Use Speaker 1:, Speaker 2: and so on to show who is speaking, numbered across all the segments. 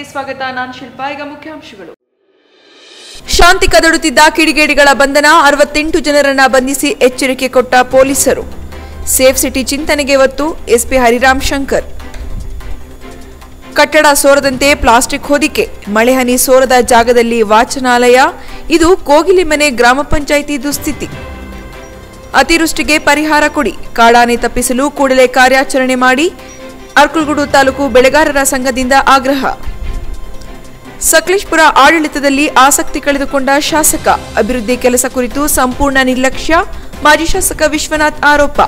Speaker 1: ಸ್ವಾಗತ ನಾನು ಶಿಲ್ಪ ಈಗ ಮುಖ್ಯಾಂಶಗಳು
Speaker 2: ಶಾಂತಿ ಕದಡುತ್ತಿದ್ದ ಕಿಡಿಗೇಡಿಗಳ ಬಂಧನ ಅರವತ್ತೆಂಟು ಜನರನ್ನ ಬಂಧಿಸಿ ಎಚ್ಚರಿಕೆ ಕೊಟ್ಟ ಪೊಲೀಸರು ಸೇಫ್ ಸಿಟಿ ಚಿಂತನೆಗೆ ಒತ್ತು ಎಸ್ಪಿ ಹರಿರಾಮ್ ಶಂಕರ್ ಕಟ್ಟಡ ಸೋರದಂತೆ ಪ್ಲಾಸ್ಟಿಕ್ ಹೊದಿಕೆ ಮಳೆ ಹನಿ ಸೋರದ ಜಾಗದಲ್ಲಿ ವಾಚನಾಲಯ ಇದು ಕೋಗಿಲಿಮನೆ ಗ್ರಾಮ ಪಂಚಾಯಿತಿ ದುಸ್ಥಿತಿ ಅತಿವೃಷ್ಟಿಗೆ ಪರಿಹಾರ ಕೊಡಿ ಕಾಡಾನೆ ತಪ್ಪಿಸಲು ಕೂಡಲೇ ಕಾರ್ಯಾಚರಣೆ ಮಾಡಿ ಅರ್ಕಲ್ಗೂಡು ತಾಲೂಕು ಬೆಳೆಗಾರರ ಸಂಘದಿಂದ ಆಗ್ರಹ ಸಕಲೇಶ್ಪುರ ಆಡಳಿತದಲ್ಲಿ ಆಸಕ್ತಿ ಕಳೆದುಕೊಂಡ ಶಾಸಕ ಅಭಿವೃದ್ಧಿ ಕೆಲಸ ಕುರಿತು ಸಂಪೂರ್ಣ ನಿರ್ಲಕ್ಷ್ಯ ಮಾಜಿ ಶಾಸಕ ವಿಶ್ವನಾಥ್ ಆರೋಪ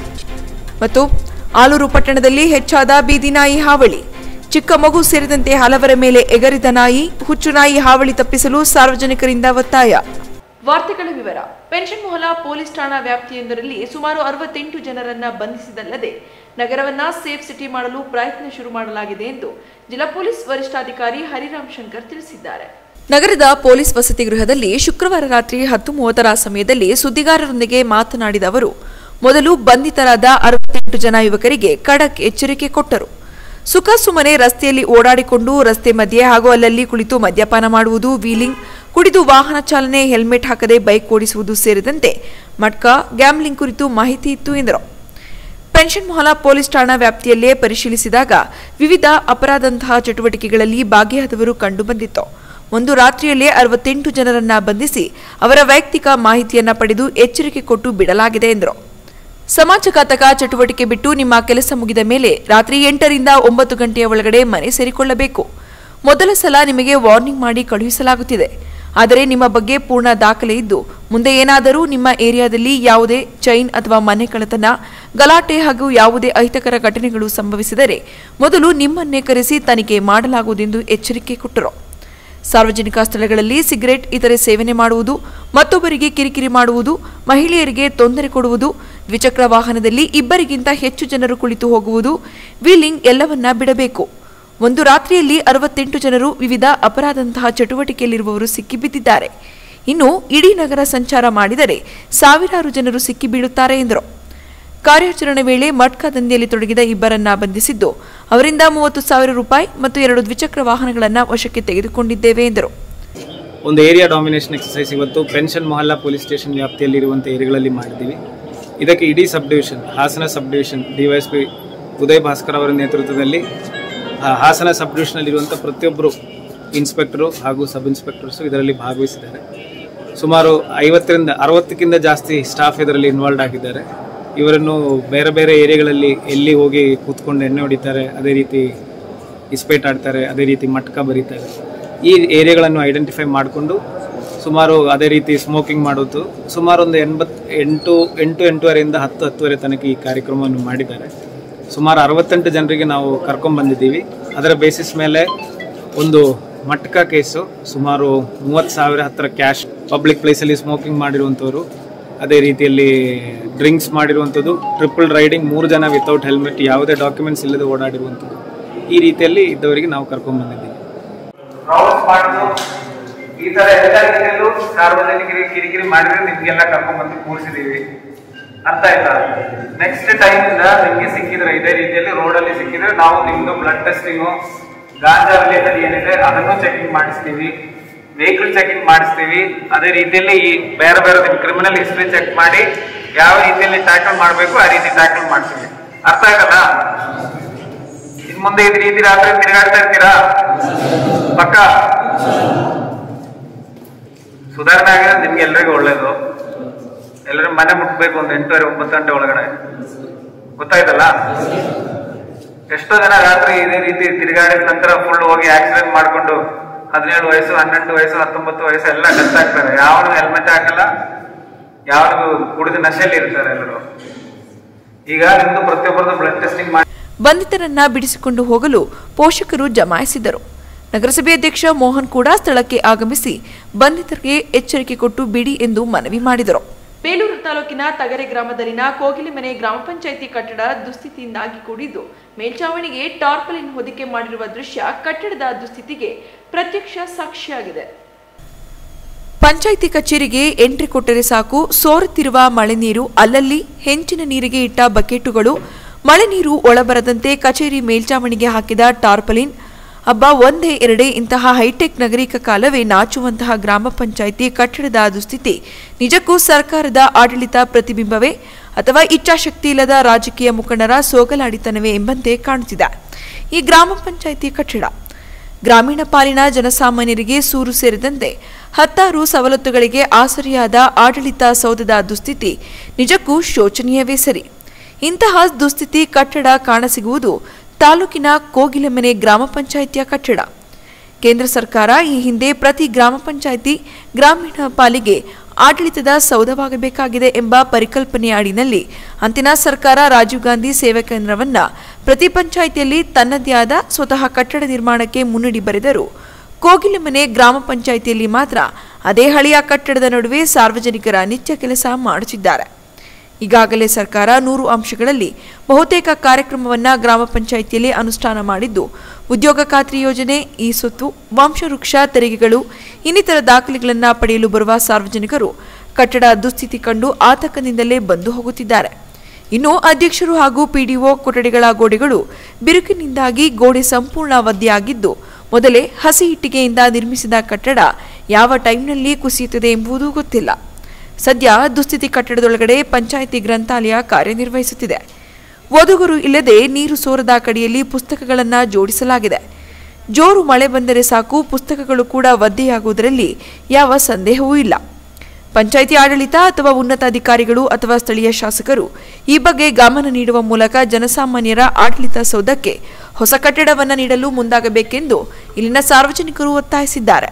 Speaker 2: ಮತ್ತು ಆಲೂರು ಪಟ್ಟಣದಲ್ಲಿ ಹೆಚ್ಚಾದ ಬೀದಿ ನಾಯಿ ಹಾವಳಿ ಚಿಕ್ಕ ಮಗು ಸೇರಿದಂತೆ ಹಲವರ ಮೇಲೆ ಎಗರಿದ ನಾಯಿ ಹುಚ್ಚು ನಾಯಿ ಹಾವಳಿ ತಪ್ಪಿಸಲು ಸಾರ್ವಜನಿಕರಿಂದ ಒತ್ತಾಯ
Speaker 1: ವಾರ್ತೆಗಳ ವಿವರ ಪೆನ್ಷನ್ ಮೊಹಲಾ ಪೊಲೀಸ್ ಠಾಣಾ ವ್ಯಾಪ್ತಿಯೊಂದರಲ್ಲಿ ಸುಮಾರು ಅರವತ್ತೆಂಟು ಜನರನ್ನ ಬಂಧಿಸಿದಲ್ಲದೆ ನಗರವನ್ನ ಸೇಫ್ ಸಿಟಿ ಮಾಡಲು ಪ್ರಯತ್ನ ಶುರು ಮಾಡಲಾಗಿದೆ ಎಂದು ಜಿಲ್ಲಾ ಪೊಲೀಸ್ ವರಿಷ್ಠಾಧಿಕಾರಿ ಹರಿರಾಮ್ ಶಂಕರ್ ತಿಳಿಸಿದ್ದಾರೆ
Speaker 2: ನಗರದ ಪೊಲೀಸ್ ವಸತಿ ಗೃಹದಲ್ಲಿ ಶುಕ್ರವಾರ ರಾತ್ರಿ ಹತ್ತು ಮೂವತ್ತರ ಸಮಯದಲ್ಲಿ ಸುದ್ದಿಗಾರರೊಂದಿಗೆ ಮಾತನಾಡಿದ ಅವರು ಮೊದಲು ಬಂಧಿತರಾದ ಅರವತ್ತೆಂಟು ಜನ ಯುವಕರಿಗೆ ಖಡಕ್ ಎಚ್ಚರಿಕೆ ಕೊಟ್ಟರು ಸುಖ ಸುಮ್ಮನೆ ರಸ್ತೆಯಲ್ಲಿ ಓಡಾಡಿಕೊಂಡು ರಸ್ತೆ ಮಧ್ಯೆ ಹಾಗೂ ಅಲ್ಲಲ್ಲಿ ಕುಳಿತು ಮದ್ಯಪಾನ ಮಾಡುವುದು ವೀಲಿಂಗ್ ಕುಡಿದು ವಾಹನ ಚಾಲನೆ ಹೆಲ್ಮೆಟ್ ಹಾಕದೆ ಬೈಕ್ ಓಡಿಸುವುದು ಸೇರಿದಂತೆ ಮಟ್ಕಾ ಗ್ಯಾಮ್ಲಿಂಗ್ ಕುರಿತು ಮಾಹಿತಿ ಇತ್ತು ಎಂದರು ಪೆನ್ಷನ್ ಮೊಹಲಾ ಪೊಲೀಸ್ ಠಾಣಾ ವ್ಯಾಪ್ತಿಯಲ್ಲೇ ಪರಿಶೀಲಿಸಿದಾಗ ವಿವಿಧ ಅಪರಾಧಂತಹ ಚಟುವಟಿಕೆಗಳಲ್ಲಿ ಭಾಗಿಯಾದವರು ಕಂಡುಬಂದಿತ್ತು ಒಂದು ರಾತ್ರಿಯಲ್ಲೇ ಅರವತ್ತೆಂಟು ಜನರನ್ನ ಬಂಧಿಸಿ ಅವರ ವೈಯಕ್ತಿಕ ಮಾಹಿತಿಯನ್ನ ಪಡೆದು ಎಚ್ಚರಿಕೆ ಕೊಟ್ಟು ಬಿಡಲಾಗಿದೆ ಎಂದರು ಸಮಾಜಘಾತಕ ಚಟುವಟಿಕೆ ಬಿಟ್ಟು ನಿಮ್ಮ ಕೆಲಸ ಮುಗಿದ ಮೇಲೆ ರಾತ್ರಿ ಎಂಟರಿಂದ ಒಂಬತ್ತು ಗಂಟೆಯ ಒಳಗಡೆ ಮನೆ ಸೇರಿಕೊಳ್ಳಬೇಕು ಮೊದಲ ಸಲ ನಿಮಗೆ ವಾರ್ನಿಂಗ್ ಮಾಡಿ ಕಳುಹಿಸಲಾಗುತ್ತಿದೆ ಆದರೆ ನಿಮ್ಮ ಬಗ್ಗೆ ಪೂರ್ಣ ದಾಖಲೆ ಇದ್ದು ಮುಂದೆ ಏನಾದರೂ ನಿಮ್ಮ ಏರಿಯಾದಲ್ಲಿ ಯಾವುದೇ ಚೈನ್ ಅಥವಾ ಮನೆ ಕಳ್ಳತನ ಗಲಾಟೆ ಹಾಗೂ ಯಾವುದೇ ಅಹಿತಕರ ಘಟನೆಗಳು ಸಂಭವಿಸಿದರೆ ಮೊದಲು ನಿಮ್ಮನ್ನೇ ಕರೆಸಿ ತನಿಖೆ ಮಾಡಲಾಗುವುದೆಂದು ಎಚ್ಚರಿಕೆ ಕೊಟ್ಟರು ಸಾರ್ವಜನಿಕ ಸ್ಥಳಗಳಲ್ಲಿ ಸಿಗರೆಟ್ ಇತರೆ ಸೇವನೆ ಮಾಡುವುದು ಮತ್ತೊಬ್ಬರಿಗೆ ಕಿರಿಕಿರಿ ಮಾಡುವುದು ಮಹಿಳೆಯರಿಗೆ ತೊಂದರೆ ಕೊಡುವುದು ದ್ವಿಚಕ್ರ ವಾಹನದಲ್ಲಿ ಇಬ್ಬರಿಗಿಂತ ಹೆಚ್ಚು ಜನರು ಕುಳಿತು ಹೋಗುವುದು ವೀಲಿಂಗ್ ಎಲ್ಲವನ್ನ ಬಿಡಬೇಕು ಒಂದು ರಾತ್ರಿಯಲ್ಲಿ ಅರವತ್ತೆಂಟು ಜನರು ವಿವಿಧ ಅಪರಾಧಂತಹ ಚಟುವಟಿಕೆಯಲ್ಲಿರುವವರು ಸಿಕ್ಕಿಬಿದ್ದಿದ್ದಾರೆ ಇನ್ನು ಇಡೀ ನಗರ ಸಂಚಾರ ಮಾಡಿದರೆ ಸಾವಿರಾರು ಜನರು ಸಿಕ್ಕಿಬೀಳುತ್ತಾರೆ ಎಂದರು ಕಾರ್ಯಾಚರಣೆ ವೇಳೆ ಮಟ್ಕಾ ದಂಧೆಯಲ್ಲಿ ತೊಡಗಿದ ಇಬ್ಬರನ್ನ ಬಂಧಿಸಿದ್ದು ಅವರಿಂದ ಮೂವತ್ತು ಸಾವಿರ ರೂಪಾಯಿ ಮತ್ತು ಎರಡು ದ್ವಿಚಕ್ರ ವಾಹನಗಳನ್ನು ವಶಕ್ಕೆ ತೆಗೆದುಕೊಂಡಿದ್ದೇವೆ ಎಂದರು
Speaker 3: ಒಂದು ಏರಿಯಾ ಡಾಮಿನೇಷನ್ ಎಕ್ಸಸೈಸ್ ಇವತ್ತು ಪೆನ್ಷನ್ ಮೊಹಲ್ಲಾ ಪೊಲೀಸ್ ಸ್ಟೇಷನ್ ವ್ಯಾಪ್ತಿಯಲ್ಲಿರುವಂಥ ಏರಿಯಾಗಳಲ್ಲಿ ಮಾಡಿದ್ದೀವಿ ಇದಕ್ಕೆ ಇಡೀ sub division Hassan sub division DYSP Uday Bhaskar ಅವರ ನೇತೃತ್ವದಲ್ಲಿ ಆ, ಹಾಸನ ಸಬ್ ಡಿವಿಷನಲ್ಲಿರುವಂಥ ಪ್ರತಿಯೊಬ್ಬರು ಇನ್ಸ್ಪೆಕ್ಟರು ಹಾಗೂ ಸಬ್ ಇನ್ಸ್ಪೆಕ್ಟರ್ಸು ಇದರಲ್ಲಿ ಭಾಗವಹಿಸಿದ್ದಾರೆ ಸುಮಾರು ಐವತ್ತರಿಂದ ಅರವತ್ತಕ್ಕಿಂತ ಜಾಸ್ತಿ ಸ್ಟಾಫ್ ಇದರಲ್ಲಿ ಇನ್ವಾಲ್ವ್ ಆಗಿದ್ದಾರೆ ಇವರನ್ನು ಬೇರೆ ಬೇರೆ ಏರಿಯಾಗಳಲ್ಲಿ ಎಲ್ಲಿ ಹೋಗಿ ಕೂತ್ಕೊಂಡು ಎಣ್ಣೆ ಹೊಡಿತಾರೆ ಅದೇ ರೀತಿ ಇಸ್ಪೇಟ್ ಆಡ್ತಾರೆ ಅದೇ ರೀತಿ ಮಟ್ಕ ಬರೀತಾರೆ ಈ ಏರಿಯಾಗಳನ್ನು ಐಡೆಂಟಿಫೈ ಮಾಡಿಕೊಂಡು ಸುಮಾರು ಅದೇ ರೀತಿ ಸ್ಮೋಕಿಂಗ್ ಮಾಡೋದು ಸುಮಾರು ಒಂದು ಎಂಬತ್ತು ಎಂಟು ಎಂಟು ಎಂಟೂವರೆಯಿಂದ ಹತ್ತು ಹತ್ತುವರೆ ತನಕ ಈ ಕಾರ್ಯಕ್ರಮವನ್ನು ಮಾಡಿದ್ದಾರೆ ಸುಮಾರು ಅರವತ್ತೆಂಟು ಜನರಿಗೆ ನಾವು ಕರ್ಕೊಂಡ್ಬಂದಿದ್ದೀವಿ ಅದರ ಬೇಸಿಸ್ ಮೇಲೆ ಒಂದು ಮಟ್ಕ ಕೇಸು ಸುಮಾರು ಮೂವತ್ತು ಸಾವಿರ ಹತ್ತಿರ ಕ್ಯಾಶ್ ಪಬ್ಲಿಕ್ ಪ್ಲೇಸಲ್ಲಿ ಸ್ಮೋಕಿಂಗ್ ಮಾಡಿರುವಂಥವ್ರು ಅದೇ ರೀತಿಯಲ್ಲಿ ಡ್ರಿಂಕ್ಸ್ ಮಾಡಿರುವಂಥದ್ದು ಟ್ರಿಪಲ್ ರೈಡಿಂಗ್ ಮೂರು ಜನ ವಿತೌಟ್ ಹೆಲ್ಮೆಟ್ ಯಾವುದೇ ಡಾಕ್ಯುಮೆಂಟ್ಸ್ ಇಲ್ಲದೆ ಓಡಾಡಿರುವಂಥದ್ದು ಈ ರೀತಿಯಲ್ಲಿ ಇದ್ದವರಿಗೆ ನಾವು ಕರ್ಕೊಂಡ್ಬಂದಿದ್ದೀವಿ
Speaker 4: ರೌಂಡ್ಸ್ ಮಾಡೋದು ಈ ತರ ಎಲ್ಲ ರೀತಿಯಲ್ಲೂ ಸಾರ್ವಜನಿಕರಿಗೆ ಕಿರಿಕಿರಿ ಮಾಡಿದ್ರೆ ನಿಮ್ಗೆಲ್ಲ ಕರ್ಕೊಂಡ್ ಬಂದು ಕೂರಿಸಿದೀವಿ ಅರ್ಥ ಆಯ್ತಾ ನೆಕ್ಸ್ಟ್ ಟೈಮ್ ಇಂದ ನಿಮ್ಗೆ ಸಿಕ್ಕಿದ್ರೆ ಇದೇ ರೀತಿಯಲ್ಲಿ ರೋಡ್ ಅಲ್ಲಿ ಸಿಕ್ಕಿದ್ರೆ ನಾವು ನಿಮ್ದು ಬ್ಲಡ್ ಟೆಸ್ಟಿಂಗು ಗಾಂಜಾ ರಿಲೇಟೆಡ್ ಏನಿದೆ ಅದನ್ನು ಚೆಕಿಂಗ್ ಮಾಡಿಸ್ತೀವಿ ವೆಹಿಕಲ್ ಚೆಕಿಂಗ್ ಮಾಡಿಸ್ತೀವಿ ಅದೇ ರೀತಿಯಲ್ಲಿ ಈ ಬೇರೆ ಬೇರೆ ನಿಮ್ ಕ್ರಿಮಿನಲ್ ಹಿಸ್ಟ್ರಿ ಚೆಕ್ ಮಾಡಿ ಯಾವ ರೀತಿಯಲ್ಲಿ ಟ್ಯಾಕಲ್ ಮಾಡಬೇಕು ಆ ರೀತಿ ಟ್ಯಾಕಲ್ ಮಾಡ್ತೀವಿ ಅರ್ಥ ಆಗಲ್ಲ ಇನ್ ಮುಂದೆ ಇದ್ ರೀತಿ ರಾತ್ರಿ ತಿರುಗಾಡ್ತಾ ಇರ್ತೀರಾ ಪಕ್ಕ ಸುಧಾರಣೆ ಆಗಿದೆ ನಿಮ್ಗೆ ಎಲ್ರಿಗೂ ಒಳ್ಳೇದು ಎಲ್ಲರೂ ಮನೆ ಮುಟ್ಬೇಕು ಒಂದು ಎಂಟೂವರೆ ಒಂಬತ್ತು ಗಂಟೆ ಒಳಗಡೆ ಗೊತ್ತಾಯ್ತಲ್ಲ ಎಷ್ಟೋ ಜನ ರಾತ್ರಿ ಇದೇ ರೀತಿ ತಿರುಗಾಡಿದ ನಂತರ ಫುಲ್ ಹೋಗಿ ಆಕ್ಸಿಡೆಂಟ್ ಮಾಡ್ಕೊಂಡು ಹದಿನೇಳು ವಯಸ್ಸು ಹನ್ನೆರಡು ವಯಸ್ಸು ಹತ್ತೊಂಬತ್ತು ವಯಸ್ಸು ಎಲ್ಲ ಡೆತ್ ಆಗ್ತಾರೆ ಯಾವನು ಹೆಲ್ಮೆಟ್ ಹಾಕಲ್ಲ ಯಾರು ಕುಡಿದ ನಶೆಯಲ್ಲಿ ಇರ್ತಾರೆ ಎಲ್ಲರೂ ಈಗ ನಿಮ್ದು ಪ್ರತಿಯೊಬ್ಬರದ್ದು ಬ್ಲಡ್ ಟೆಸ್ಟಿಂಗ್ ಮಾಡಿ
Speaker 2: ಬಂಧಿತರನ್ನ ಬಿಡಿಸಿಕೊಂಡು ಹೋಗಲು ಪೋಷಕರು ಜಮಾಯಿಸಿದರು ನಗರಸಭೆ ಅಧ್ಯಕ್ಷ ಮೋಹನ್ ಕೂಡ ಸ್ಥಳಕ್ಕೆ ಆಗಮಿಸಿ ಬಂಧಿತರಿಗೆ ಎಚ್ಚರಿಕೆ ಕೊಟ್ಟು ಬಿಡಿ ಎಂದು ಮನವಿ ಮಾಡಿದರು
Speaker 1: ಬೇಲೂರು ತಾಲೂಕಿನ ತಗರೆ ಗ್ರಾಮದಲ್ಲಿನ ಕೋಗಿಲಿಮನೆ ಗ್ರಾಮ ಪಂಚಾಯಿತಿ ಕಟ್ಟಡ ದುಸ್ಥಿತಿಯಿಂದಾಗಿ ಕೂಡಿದ್ದು ಮೇಲ್ಚಾವಣಿಗೆ ಟಾರ್ಪಲಿನ್ ಹೊದಿಕೆ ಮಾಡಿರುವ ದೃಶ್ಯ ಕಟ್ಟಡದ ದುಸ್ಥಿತಿಗೆ ಪ್ರತ್ಯಕ್ಷ ಸಾಕ್ಷಿಯಾಗಿದೆ
Speaker 2: ಪಂಚಾಯಿತಿ ಕಚೇರಿಗೆ ಎಂಟ್ರಿ ಕೊಟ್ಟರೆ ಸಾಕು ಸೋರುತ್ತಿರುವ ಮಳೆ ನೀರು ಅಲ್ಲಲ್ಲಿ ಹೆಂಚಿನ ನೀರಿಗೆ ಇಟ್ಟ ಬಕೆಟುಗಳು ಮಳೆ ನೀರು ಒಳಬರದಂತೆ ಕಚೇರಿ ಮೇಲ್ಚಾವಣಿಗೆ ಹಾಕಿದ ಟಾರ್ಪಲಿನ್ ಹಬ್ಬ ಒಂದೇ ಎರಡೇ ಇಂತಹ ಹೈಟೆಕ್ ನಾಗರಿಕ ಕಾಲವೇ ನಾಚುವಂತಹ ಗ್ರಾಮ ಪಂಚಾಯಿತಿ ಕಟ್ಟಡದ ದುಸ್ಥಿತಿ ನಿಜಕ್ಕೂ ಸರ್ಕಾರದ ಆಡಳಿತ ಪ್ರತಿಬಿಂಬವೇ ಅಥವಾ ಇಚ್ಛಾಶಕ್ತಿ ಇಲ್ಲದ ರಾಜಕೀಯ ಮುಖಂಡರ ಸೋಗಲಾಡಿತನವೇ ಎಂಬಂತೆ ಕಾಣುತ್ತಿದೆ ಈ ಗ್ರಾಮ ಪಂಚಾಯಿತಿ ಕಟ್ಟಡ ಗ್ರಾಮೀಣ ಪಾಲಿನ ಜನಸಾಮಾನ್ಯರಿಗೆ ಸೂರು ಸೇರಿದಂತೆ ಹತ್ತಾರು ಸವಲತ್ತುಗಳಿಗೆ ಆಸರಿಯಾದ ಆಡಳಿತ ಸೌಧದ ದುಸ್ಥಿತಿ ನಿಜಕ್ಕೂ ಶೋಚನೀಯವೇ ಸರಿ ಇಂತಹ ದುಸ್ಥಿತಿ ಕಟ್ಟಡ ಕಾಣಸಿಗುವುದು ತಾಲೂಕಿನ ಕೋಗಿಲೆಮನೆ ಗ್ರಾಮ ಪಂಚಾಯಿತಿಯ ಕಟ್ಟಡ ಕೇಂದ್ರ ಸರ್ಕಾರ ಈ ಹಿಂದೆ ಪ್ರತಿ ಗ್ರಾಮ ಪಂಚಾಯಿತಿ ಗ್ರಾಮೀಣ ಪಾಲಿಗೆ ಆಡಳಿತದ ಸೌಧವಾಗಬೇಕಾಗಿದೆ ಎಂಬ ಪರಿಕಲ್ಪನೆಯ ಅಡಿನಲ್ಲಿ ಅಂದಿನ ಸರ್ಕಾರ ರಾಜೀವ್ ಗಾಂಧಿ ಸೇವಾ ಕೇಂದ್ರವನ್ನ ಪ್ರತಿ ಪಂಚಾಯಿತಿಯಲ್ಲಿ ತನ್ನದೇ ಆದ ಸ್ವತಃ ಕಟ್ಟಡ ನಿರ್ಮಾಣಕ್ಕೆ ಮುನ್ನುಡಿ ಬರೆದರು ಕೋಗಿಲೆಮನೆ ಗ್ರಾಮ ಪಂಚಾಯಿತಿಯಲ್ಲಿ ಮಾತ್ರ ಅದೇ ಹಳೆಯ ಕಟ್ಟಡದ ನಡುವೆ ಸಾರ್ವಜನಿಕರ ನಿತ್ಯ ಕೆಲಸ ಮಾಡುತ್ತಿದ್ದಾರೆ ಈಗಾಗಲೇ ಸರ್ಕಾರ ನೂರು ಅಂಶಗಳಲ್ಲಿ ಬಹುತೇಕ ಕಾರ್ಯಕ್ರಮವನ್ನ ಗ್ರಾಮ ಪಂಚಾಯಿತಿಯಲ್ಲಿ ಅನುಷ್ಠಾನ ಮಾಡಿದ್ದು ಉದ್ಯೋಗ ಖಾತ್ರಿ ಯೋಜನೆ ಈ ಸೊತ್ತು ವಂಶವೃಕ್ಷ ತೆರಿಗೆಗಳು ಇನ್ನಿತರ ದಾಖಲೆಗಳನ್ನು ಪಡೆಯಲು ಬರುವ ಸಾರ್ವಜನಿಕರು ಕಟ್ಟಡ ದುಸ್ಥಿತಿ ಕಂಡು ಆತಂಕದಿಂದಲೇ ಬಂದು ಹೋಗುತ್ತಿದ್ದಾರೆ ಇನ್ನು ಅಧ್ಯಕ್ಷರು ಹಾಗೂ ಪಿಡಿಒ ಕೊಠಡಿಗಳ ಗೋಡೆಗಳು ಬಿರುಕಿನಿಂದಾಗಿ ಗೋಡೆ ಸಂಪೂರ್ಣ ಒದ್ದೆಯಾಗಿದ್ದು ಮೊದಲೇ ಹಸಿ ಇಟ್ಟಿಗೆಯಿಂದ ನಿರ್ಮಿಸಿದ ಕಟ್ಟಡ ಯಾವ ಟೈಮ್ನಲ್ಲಿ ಕುಸಿಯುತ್ತದೆ ಎಂಬುದೂ ಗೊತ್ತಿಲ್ಲ ಸದ್ಯ ದುಸ್ಥಿತಿ ಕಟ್ಟಡದೊಳಗಡೆ ಪಂಚಾಯಿತಿ ಗ್ರಂಥಾಲಯ ಕಾರ್ಯನಿರ್ವಹಿಸುತ್ತಿದೆ ಓದುಗರು ಇಲ್ಲದೆ ನೀರು ಸೋರದ ಕಡೆಯಲ್ಲಿ ಪುಸ್ತಕಗಳನ್ನು ಜೋಡಿಸಲಾಗಿದೆ ಜೋರು ಮಳೆ ಬಂದರೆ ಸಾಕು ಪುಸ್ತಕಗಳು ಕೂಡ ಒದ್ದೆಯಾಗುವುದರಲ್ಲಿ ಯಾವ ಸಂದೇಹವೂ ಇಲ್ಲ ಪಂಚಾಯಿತಿ ಆಡಳಿತ ಅಥವಾ ಉನ್ನತ ಅಧಿಕಾರಿಗಳು ಅಥವಾ ಸ್ಥಳೀಯ ಶಾಸಕರು ಈ ಬಗ್ಗೆ ಗಮನ ನೀಡುವ ಮೂಲಕ ಜನಸಾಮಾನ್ಯರ ಆಡಳಿತ ಸೌಧಕ್ಕೆ ಹೊಸ ಕಟ್ಟಡವನ್ನು ನೀಡಲು ಮುಂದಾಗಬೇಕೆಂದು ಇಲ್ಲಿನ ಸಾರ್ವಜನಿಕರು ಒತ್ತಾಯಿಸಿದ್ದಾರೆ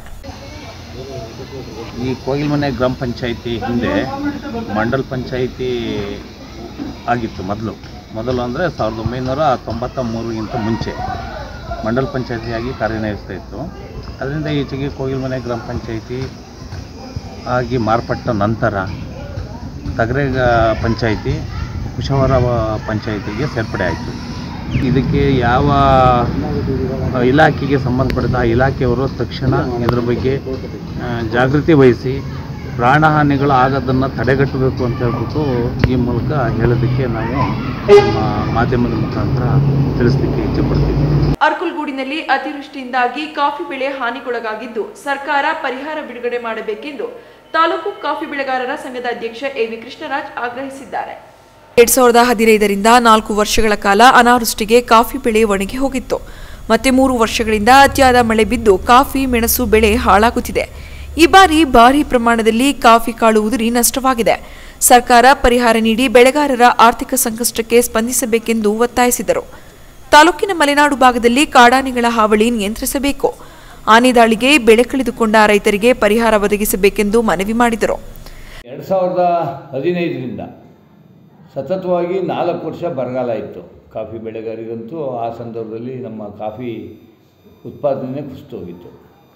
Speaker 5: ಈ ಕೋಗಿಲ್ಮನೆ ಗ್ರಾಮ ಪಂಚಾಯಿತಿ ಹಿಂದೆ ಮಂಡಲ್ ಪಂಚಾಯಿತಿ ಆಗಿತ್ತು ಮೊದಲು ಮೊದಲು ಅಂದರೆ ಸಾವಿರದ ಒಂಬೈನೂರ ತೊಂಬತ್ತ ಮೂರಗಿಂತ ಮುಂಚೆ ಮಂಡಲ್ ಪಂಚಾಯಿತಿಯಾಗಿ ಕಾರ್ಯನಿರ್ವಹಿಸ್ತಾ ಇತ್ತು ಅದರಿಂದ ಈಚೆಗೆ ಕೋಗಿಲ್ಮನೆ ಗ್ರಾಮ ಪಂಚಾಯಿತಿ ಆಗಿ ಮಾರ್ಪಟ್ಟ ನಂತರ ತಗರೇಗ ಪಂಚಾಯಿತಿ ಕುಶವರ ಪಂಚಾಯಿತಿಗೆ ಸೇರ್ಪಡೆ ಆಯಿತು ಇದಕ್ಕೆ ಯಾವ ಆ, ಇಲಾಖೆಗೆ ಸಂಬಂಧಪಟ್ಟ ಆ ಇಲಾಖೆಯವರು ತಕ್ಷಣ ಇದರ ಬಗ್ಗೆ ಆ, ಜಾಗೃತಿ ವಹಿಸಿ ಪ್ರಾಣಹಾನಿಗಳು ಆಗೋದನ್ನು ತಡೆಗಟ್ಟಬೇಕು ಅಂತ ಹೇಳ್ಬಿಟ್ಟು ಈ ಮೂಲಕ ಹೇಳೋದಕ್ಕೆ ನಾವು ನಮ್ಮ ಮಾಧ್ಯಮದ ಮುಖಾಂತರ ತಿಳಿಸ್ಲಿಕ್ಕೆ ಇಚ್ಛೆಪಡ್ತೀವಿ
Speaker 1: ಅರ್ಕುಲ್ಗೂಡಿನಲ್ಲಿ ಅತಿವೃಷ್ಟಿಯಿಂದಾಗಿ ಕಾಫಿ ಬೆಳೆ ಹಾನಿಗೊಳಗಾಗಿದ್ದು ಸರ್ಕಾರ ಪರಿಹಾರ ಬಿಡುಗಡೆ ಮಾಡಬೇಕೆಂದು ತಾಲೂಕು ಕಾಫಿ ಬೆಳೆಗಾರರ ಸಂಘದ ಅಧ್ಯಕ್ಷ ಎವಿ ಕೃಷ್ಣರಾಜ್ ಆಗ್ರಹಿಸಿದ್ದಾರೆ
Speaker 2: ಎರಡ್ ಸಾವಿರದ ಹದಿನೈದರಿಂದ ನಾಲ್ಕು ವರ್ಷಗಳ ಕಾಲ ಅನಾವೃಷ್ಟಿಗೆ ಕಾಫಿ ಬೆಳೆ ಒಣಗಿ ಹೋಗಿತ್ತು ಮತ್ತೆ ಮೂರು ವರ್ಷಗಳಿಂದ ಅತಿಯಾದ ಮಳೆ ಬಿದ್ದು ಕಾಫಿ ಮೆಣಸು ಬೆಳೆ ಹಾಳಾಗುತ್ತಿದೆ ಈ ಬಾರಿ ಭಾರಿ ಪ್ರಮಾಣದಲ್ಲಿ ಕಾಫಿ ಕಾಳು ಉದುರಿ ನಷ್ಟವಾಗಿದೆ ಸರ್ಕಾರ ಪರಿಹಾರ ನೀಡಿ ಬೆಳೆಗಾರರ ಆರ್ಥಿಕ ಸಂಕಷ್ಟಕ್ಕೆ ಸ್ಪಂದಿಸಬೇಕೆಂದು ಒತ್ತಾಯಿಸಿದರು ತಾಲೂಕಿನ ಮಲೆನಾಡು ಭಾಗದಲ್ಲಿ ಕಾಡಾನೆಗಳ ಹಾವಳಿ ನಿಯಂತ್ರಿಸಬೇಕು ಆನೆ ದಾಳಿಗೆ ಬೆಳೆ ಕಳೆದುಕೊಂಡ ರೈತರಿಗೆ ಪರಿಹಾರ ಒದಗಿಸಬೇಕೆಂದು ಮನವಿ ಮಾಡಿದರು
Speaker 6: ಎರಡು ಸಾವಿರದ ಹದಿನೈದರಿಂದ ಸತತವಾಗಿ ನಾಲ್ಕು ವರ್ಷ ಬರಗಾಲ ಇತ್ತು ಕಾಫಿ ಬೆಳೆಗಾರರಿಗಂತೂ ಆ ಸಂದರ್ಭದಲ್ಲಿ ನಮ್ಮ ಕಾಫಿ ಉತ್ಪಾದನೆ ಕುಸಿತೋಗಿತ್ತು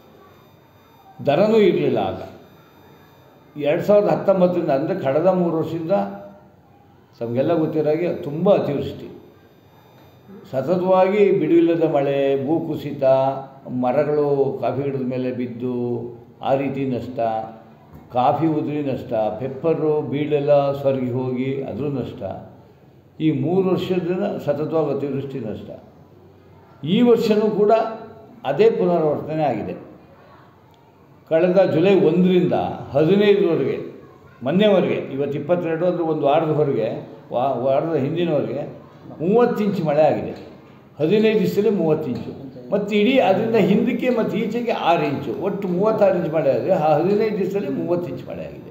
Speaker 6: ದರನೂ ಇರಲಿಲ್ಲ ಆಗ ಎರಡು ಸಾವಿರದ ಹತ್ತೊಂಬತ್ತರಿಂದ ಅಂದರೆ ಕಳೆದ ಮೂರು ವರ್ಷದಿಂದ ತಮಗೆಲ್ಲ ಗೊತ್ತಿರೋ ಹಾಗೆ ತುಂಬ ಅತಿವೃಷ್ಟಿ ಸತತವಾಗಿ ಬಿಡುವಿಲ್ಲದ ಮಳೆ ಭೂಕುಸಿತ ಮರಗಳು ಕಾಫಿ ಗಿಡದ ಮೇಲೆ ಬಿದ್ದು ಆ ರೀತಿ ನಷ್ಟ ಕಾಫಿ ಉದುರಿ ನಷ್ಟ ಪೆಪ್ಪರು ಬೀಳೆಲ್ಲ ಸ್ವರ್ಗಿ ಹೋಗಿ ಅದ್ರ ನಷ್ಟ ಈ ಮೂರು ವರ್ಷದಿಂದ ಸತತವಾಗಿ ಅತಿವೃಷ್ಟಿ ನಷ್ಟ ಈ ವರ್ಷವೂ ಕೂಡ ಅದೇ ಪುನರಾವರ್ತನೆ ಆಗಿದೆ ಕಳೆದ ಜುಲೈ ಒಂದರಿಂದ ಹದಿನೈದರವರೆಗೆ ಮೊನ್ನೆವರೆಗೆ ಇವತ್ತು ಇಪ್ಪತ್ತೆರಡು ಅಂದರೆ ಒಂದು ವಾರದವರೆಗೆ ವಾ ವಾರದ ಹಿಂದಿನವರೆಗೆ ಮೂವತ್ತು ಇಂಚು ಮಳೆ ಆಗಿದೆ ಹದಿನೈದು ದಿವಸದಲ್ಲಿ ಮೂವತ್ತು ಇಂಚು ಮತ್ತು ಇಡೀ ಅದರಿಂದ ಹಿಂದಕ್ಕೆ ಮತ್ತು ಈಚೆಗೆ ಆರು ಇಂಚು ಒಟ್ಟು ಮೂವತ್ತಾರು ಇಂಚು ಮಳೆ ಆದರೆ ಆ ಹದಿನೈದು ದಿವಸದಲ್ಲಿ ಮೂವತ್ತು ಇಂಚು ಮಳೆ ಆಗಿದೆ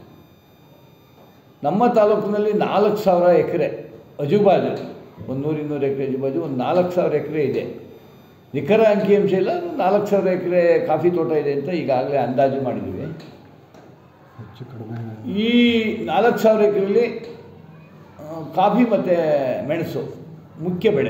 Speaker 6: ನಮ್ಮ ತಾಲೂಕಿನಲ್ಲಿ ನಾಲ್ಕು ಸಾವಿರ ಎಕರೆ ಅಜುಬಾಜು ಒಂದು ನೂರು ಇನ್ನೂರು ಎಕರೆ ಅಜುಬಾಜು ಒಂದು ನಾಲ್ಕು ಸಾವಿರ ಎಕರೆ ಇದೆ ನಿಖರ ಅಂಕಿಅಂಶ ಇಲ್ಲ ನಾಲ್ಕು ಸಾವಿರ ಎಕರೆ ಕಾಫಿ ತೋಟ ಇದೆ ಅಂತ ಈಗಾಗಲೇ ಅಂದಾಜು ಮಾಡಿದ್ದೀವಿ ಈ ನಾಲ್ಕು ಸಾವಿರ ಎಕರೆಯಲ್ಲಿ ಆ, ಕಾಫಿ ಮತ್ತು ಮೆಣಸು ಮುಖ್ಯ ಬೆಳೆ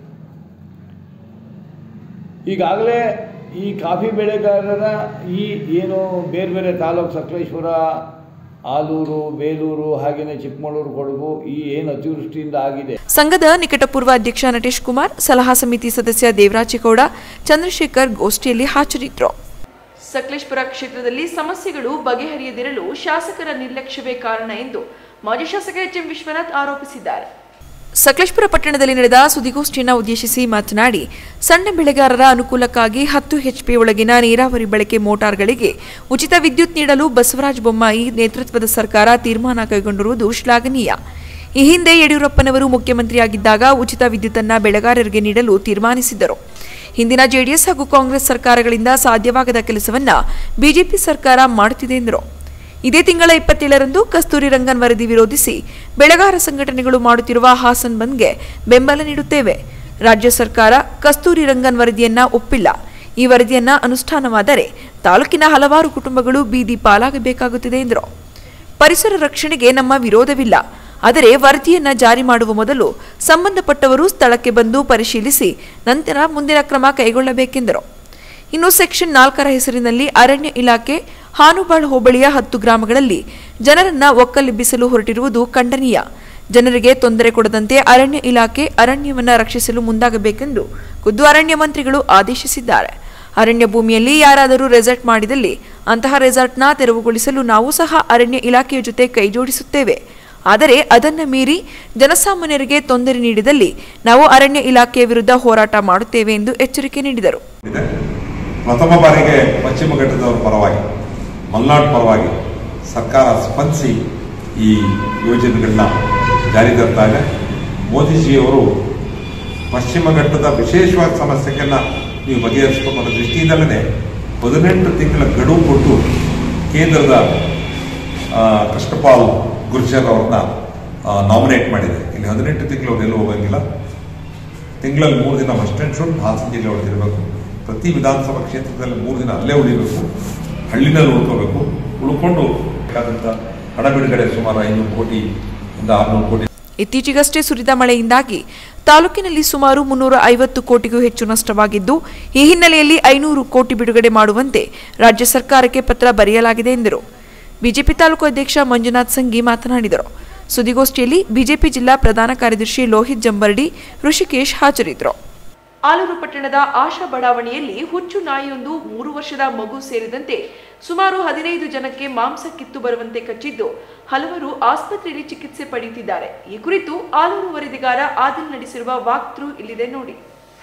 Speaker 6: ಈಗಾಗಲೇ ಈ ಕಾಫಿ ಬೆಳೆಗಾರರ ಈ ಏನು ಬೇರೆ ಬೇರೆ ತಾಲೂಕು ಸಕಲೇಶ್ವರ ಆಲೂರು ಬೇಲೂರು ಹಾಗೆಯೇ ಚಿಕ್ಕಮಗಳೂರು ಕೊಡಗು ಈ ಏನು ಅತಿವೃಷ್ಟಿಯಿಂದ ಆಗಿದೆ
Speaker 2: ಸಂಘದ ನಿಕಟಪೂರ್ವ ಅಧ್ಯಕ್ಷ ನಟೇಶ್ ಕುಮಾರ್ ಸಲಹಾ ಸಮಿತಿ ಸದಸ್ಯ ದೇವರಾಜೇಗೌಡ ಚಂದ್ರಶೇಖರ್ ಗೋಷ್ಠಿಯಲ್ಲಿ ಹಾಜರಿದ್ದರು
Speaker 1: ಸಕಲೇಶ್ಪುರ ಕ್ಷೇತ್ರದಲ್ಲಿ ಸಮಸ್ಯೆಗಳು ಬಗೆಹರಿಯದಿರಲು ಶಾಸಕರ ನಿರ್ಲಕ್ಷ್ಯವೇ ಕಾರಣ ಎಂದು ಮಾಜಿ ಶಾಸಕ ಎಚ್ ಎಂ ವಿಶ್ವನಾಥ್ ಆರೋಪಿಸಿದ್ದಾರೆ
Speaker 2: ಸಕಲೇಶ್ಪುರ ಪಟ್ಟಣದಲ್ಲಿ ನಡೆದ ಸುದ್ದಿಗೋಷ್ಠಿಯನ್ನು ಉದ್ದೇಶಿಸಿ ಮಾತನಾಡಿ ಸಣ್ಣ ಬೆಳೆಗಾರರ ಅನುಕೂಲಕ್ಕಾಗಿ ಹತ್ತು ಎಚ್ಪಿ ಒಳಗಿನ ನೀರಾವರಿ ಬಳಕೆ ಮೋಟಾರ್ಗಳಿಗೆ ಉಚಿತ ವಿದ್ಯುತ್ ನೀಡಲು ಬಸವರಾಜ ಬೊಮ್ಮಾಯಿ ನೇತೃತ್ವದ ಸರ್ಕಾರ ತೀರ್ಮಾನ ಕೈಗೊಂಡಿರುವುದು ಶ್ಲಾಘನೀಯ ಈ ಹಿಂದೆ ಯಡಿಯೂರಪ್ಪನವರು ಮುಖ್ಯಮಂತ್ರಿಯಾಗಿದ್ದಾಗ ಉಚಿತ ವಿದ್ಯುತ್ತನ್ನ ಬೆಳೆಗಾರರಿಗೆ ನೀಡಲು ತೀರ್ಮಾನಿಸಿದ್ದರು ಹಿಂದಿನ ಜೆಡಿಎಸ್ ಹಾಗೂ ಕಾಂಗ್ರೆಸ್ ಸರ್ಕಾರಗಳಿಂದ ಸಾಧ್ಯವಾಗದ ಕೆಲಸವನ್ನ ಬಿಜೆಪಿ ಸರ್ಕಾರ ಮಾಡುತ್ತಿದೆ ಎಂದರು ಇದೇ ತಿಂಗಳ ಇಪ್ಪತ್ತೇಳರಂದು ಕಸ್ತೂರಿ ರಂಗನ್ ವರದಿ ವಿರೋಧಿಸಿ ಬೆಳೆಗಾರ ಸಂಘಟನೆಗಳು ಮಾಡುತ್ತಿರುವ ಹಾಸನ್ ಬಂದ್ಗೆ ಬೆಂಬಲ ನೀಡುತ್ತೇವೆ ರಾಜ್ಯ ಸರ್ಕಾರ ಕಸ್ತೂರಿ ರಂಗನ್ ವರದಿಯನ್ನ ಒಪ್ಪಿಲ್ಲ ಈ ವರದಿಯನ್ನ ಅನುಷ್ಠಾನವಾದರೆ ತಾಲೂಕಿನ ಹಲವಾರು ಕುಟುಂಬಗಳು ಬೀದಿ ಪಾಲಾಗಬೇಕಾಗುತ್ತದೆ ಎಂದರು ಪರಿಸರ ರಕ್ಷಣೆಗೆ ನಮ್ಮ ವಿರೋಧವಿಲ್ಲ ಆದರೆ ವರದಿಯನ್ನ ಜಾರಿ ಮಾಡುವ ಮೊದಲು ಸಂಬಂಧಪಟ್ಟವರು ಸ್ಥಳಕ್ಕೆ ಬಂದು ಪರಿಶೀಲಿಸಿ ನಂತರ ಮುಂದಿನ ಕ್ರಮ ಕೈಗೊಳ್ಳಬೇಕೆಂದರು ಇನ್ನು ಸೆಕ್ಷನ್ ನಾಲ್ಕರ ಹೆಸರಿನಲ್ಲಿ ಅರಣ್ಯ ಇಲಾಖೆ ಹಾನುಬಾಳ್ ಹೋಬಳಿಯ ಹತ್ತು ಗ್ರಾಮಗಳಲ್ಲಿ ಜನರನ್ನ ಒಕ್ಕಲೆಬ್ಬಿಸಲು ಹೊರಟಿರುವುದು ಖಂಡನೀಯ ಜನರಿಗೆ ತೊಂದರೆ ಕೊಡದಂತೆ ಅರಣ್ಯ ಇಲಾಖೆ ಅರಣ್ಯವನ್ನ ರಕ್ಷಿಸಲು ಮುಂದಾಗಬೇಕೆಂದು ಖುದ್ದು ಅರಣ್ಯ ಮಂತ್ರಿಗಳು ಆದೇಶಿಸಿದ್ದಾರೆ ಅರಣ್ಯ ಭೂಮಿಯಲ್ಲಿ ಯಾರಾದರೂ ರೆಸಾರ್ಟ್ ಮಾಡಿದಲ್ಲಿ ಅಂತಹ ರೆಸಾರ್ಟ್ನ ತೆರವುಗೊಳಿಸಲು ನಾವು ಸಹ ಅರಣ್ಯ ಇಲಾಖೆಯ ಜೊತೆ ಕೈಜೋಡಿಸುತ್ತೇವೆ ಆದರೆ ಅದನ್ನ ಮೀರಿ ಜನಸಾಮಾನ್ಯರಿಗೆ ತೊಂದರೆ ನೀಡಿದಲ್ಲಿ ನಾವು ಅರಣ್ಯ ಇಲಾಖೆಯ ವಿರುದ್ಧ ಹೋರಾಟ ಮಾಡುತ್ತೇವೆ ಎಂದು ಎಚ್ಚರಿಕೆ ನೀಡಿದರು
Speaker 7: ಇದೆ ಪ್ರಥಮ ಬಾರಿಗೆ ಪಶ್ಚಿಮ ಘಟ್ಟದವರ ಪರವಾಗಿ ಮಲ್ನಾಡ್ ಪರವಾಗಿ ಸರ್ಕಾರ ಸ್ಪಂದಿಸಿ ಈ ಯೋಜನೆಗಳನ್ನ ಜಾರಿ ತರ್ತಾ ಇದೆ ಮೋದಿಜಿಯವರು ಪಶ್ಚಿಮ ಘಟ್ಟದ ವಿಶೇಷವಾದ ಸಮಸ್ಯೆಗಳನ್ನ ನೀವು ಬಗೆಹರಿಸಬೇಕು ಅನ್ನೋ ದೃಷ್ಟಿಯಿಂದಲೇ ಹದಿನೆಂಟು ತಿಂಗಳ ಗಡುವು ಕೊಟ್ಟು ಕೇಂದ್ರದ ಆ, ಕೃಷ್ಣಪಾಲ್ ಗುರ್ಜರ್ ಅವ್ರನ್ನ ನಾಮಿನೇಟ್ ಮಾಡಿದೆ ಇಲ್ಲಿ ಹದಿನೆಂಟು ತಿಂಗಳು ಅವ್ರು ಎಲ್ಲೂ ಹೋಗಂಗಿಲ್ಲ ತಿಂಗಳಲ್ಲಿ ಮೂರು ದಿನ ಅಸ್ಟೆಂಟ್ ಶೂಟ್ ಹಾಸನ ಜಿಲ್ಲೆ ಒಳಗಿರಬೇಕು ಪ್ರತಿ ವಿಧಾನಸಭಾ ಕ್ಷೇತ್ರದಲ್ಲಿ ಮೂರು ದಿನ ಅಲ್ಲೇ ಉಳಿಬೇಕು ಹಳ್ಳಿನಲ್ಲಿ ಉಳ್ಕೋಬೇಕು ಉಳ್ಕೊಂಡು ಬೇಕಾದಂಥ ಹಣ ಬಿಡುಗಡೆ ಸುಮಾರು ಐನೂರು ಕೋಟಿ ಇಂದ ಆರುನೂರು ಕೋಟಿ
Speaker 2: ಇತ್ತೀಚೆಗಷ್ಟೇ ಸುರಿದ ಮಳೆಯಿಂದಾಗಿ ತಾಲೂಕಿನಲ್ಲಿ ಸುಮಾರು ಮುನ್ನೂರ ಐವತ್ತು ಕೋಟಿಗೂ ಹೆಚ್ಚು ನಷ್ಟವಾಗಿದ್ದು ಈ ಹಿನ್ನೆಲೆಯಲ್ಲಿ ಐನೂರು ಕೋಟಿ ಬಿಡುಗಡೆ ಮಾಡುವಂತೆ ರಾಜ್ಯ ಸರ್ಕಾರಕ್ಕೆ ಪತ್ರ ಬರೆಯಲಾಗಿದೆ ಎಂದರು ಬಿಜೆಪಿ ತಾಲೂಕು ಅಧ್ಯಕ್ಷ ಮಂಜುನಾಥ್ ಸಂಗಿ ಮಾತನಾಡಿದರು ಸುದ್ದಿಗೋಷ್ಠಿಯಲ್ಲಿ ಬಿಜೆಪಿ ಜಿಲ್ಲಾ ಪ್ರಧಾನ ಕಾರ್ಯದರ್ಶಿ ಲೋಹಿತ್ ಜಂಬರ್ಡಿ ಋಷಿಕೇಶ್ ಹಾಜರಿದ್ದರು
Speaker 1: ಆಲೂರು ಪಟ್ಟಣದ ಆಶಾ ಬಡಾವಣೆಯಲ್ಲಿ ಹುಚ್ಚು ನಾಯಿಯೊಂದು ಮೂರು ವರ್ಷದ ಮಗು ಸೇರಿದಂತೆ ಸುಮಾರು ಹದಿನೈದು ಜನಕ್ಕೆ ಮಾಂಸ ಕಿತ್ತು ಬರುವಂತೆ ಕಚ್ಚಿದ್ದು ಹಲವರು ಆಸ್ಪತ್ರೆಯಲ್ಲಿ ಚಿಕಿತ್ಸೆ ಪಡೆಯುತ್ತಿದ್ದಾರೆ ಈ ಕುರಿತು ಆಲೂರು ವರದಿಗಾರ ಆದಿಲ್ ನಡೆಸಿರುವ ವಾಕ್ ಥ್ರೂ ಇಲ್ಲಿದೆ ನೋಡಿ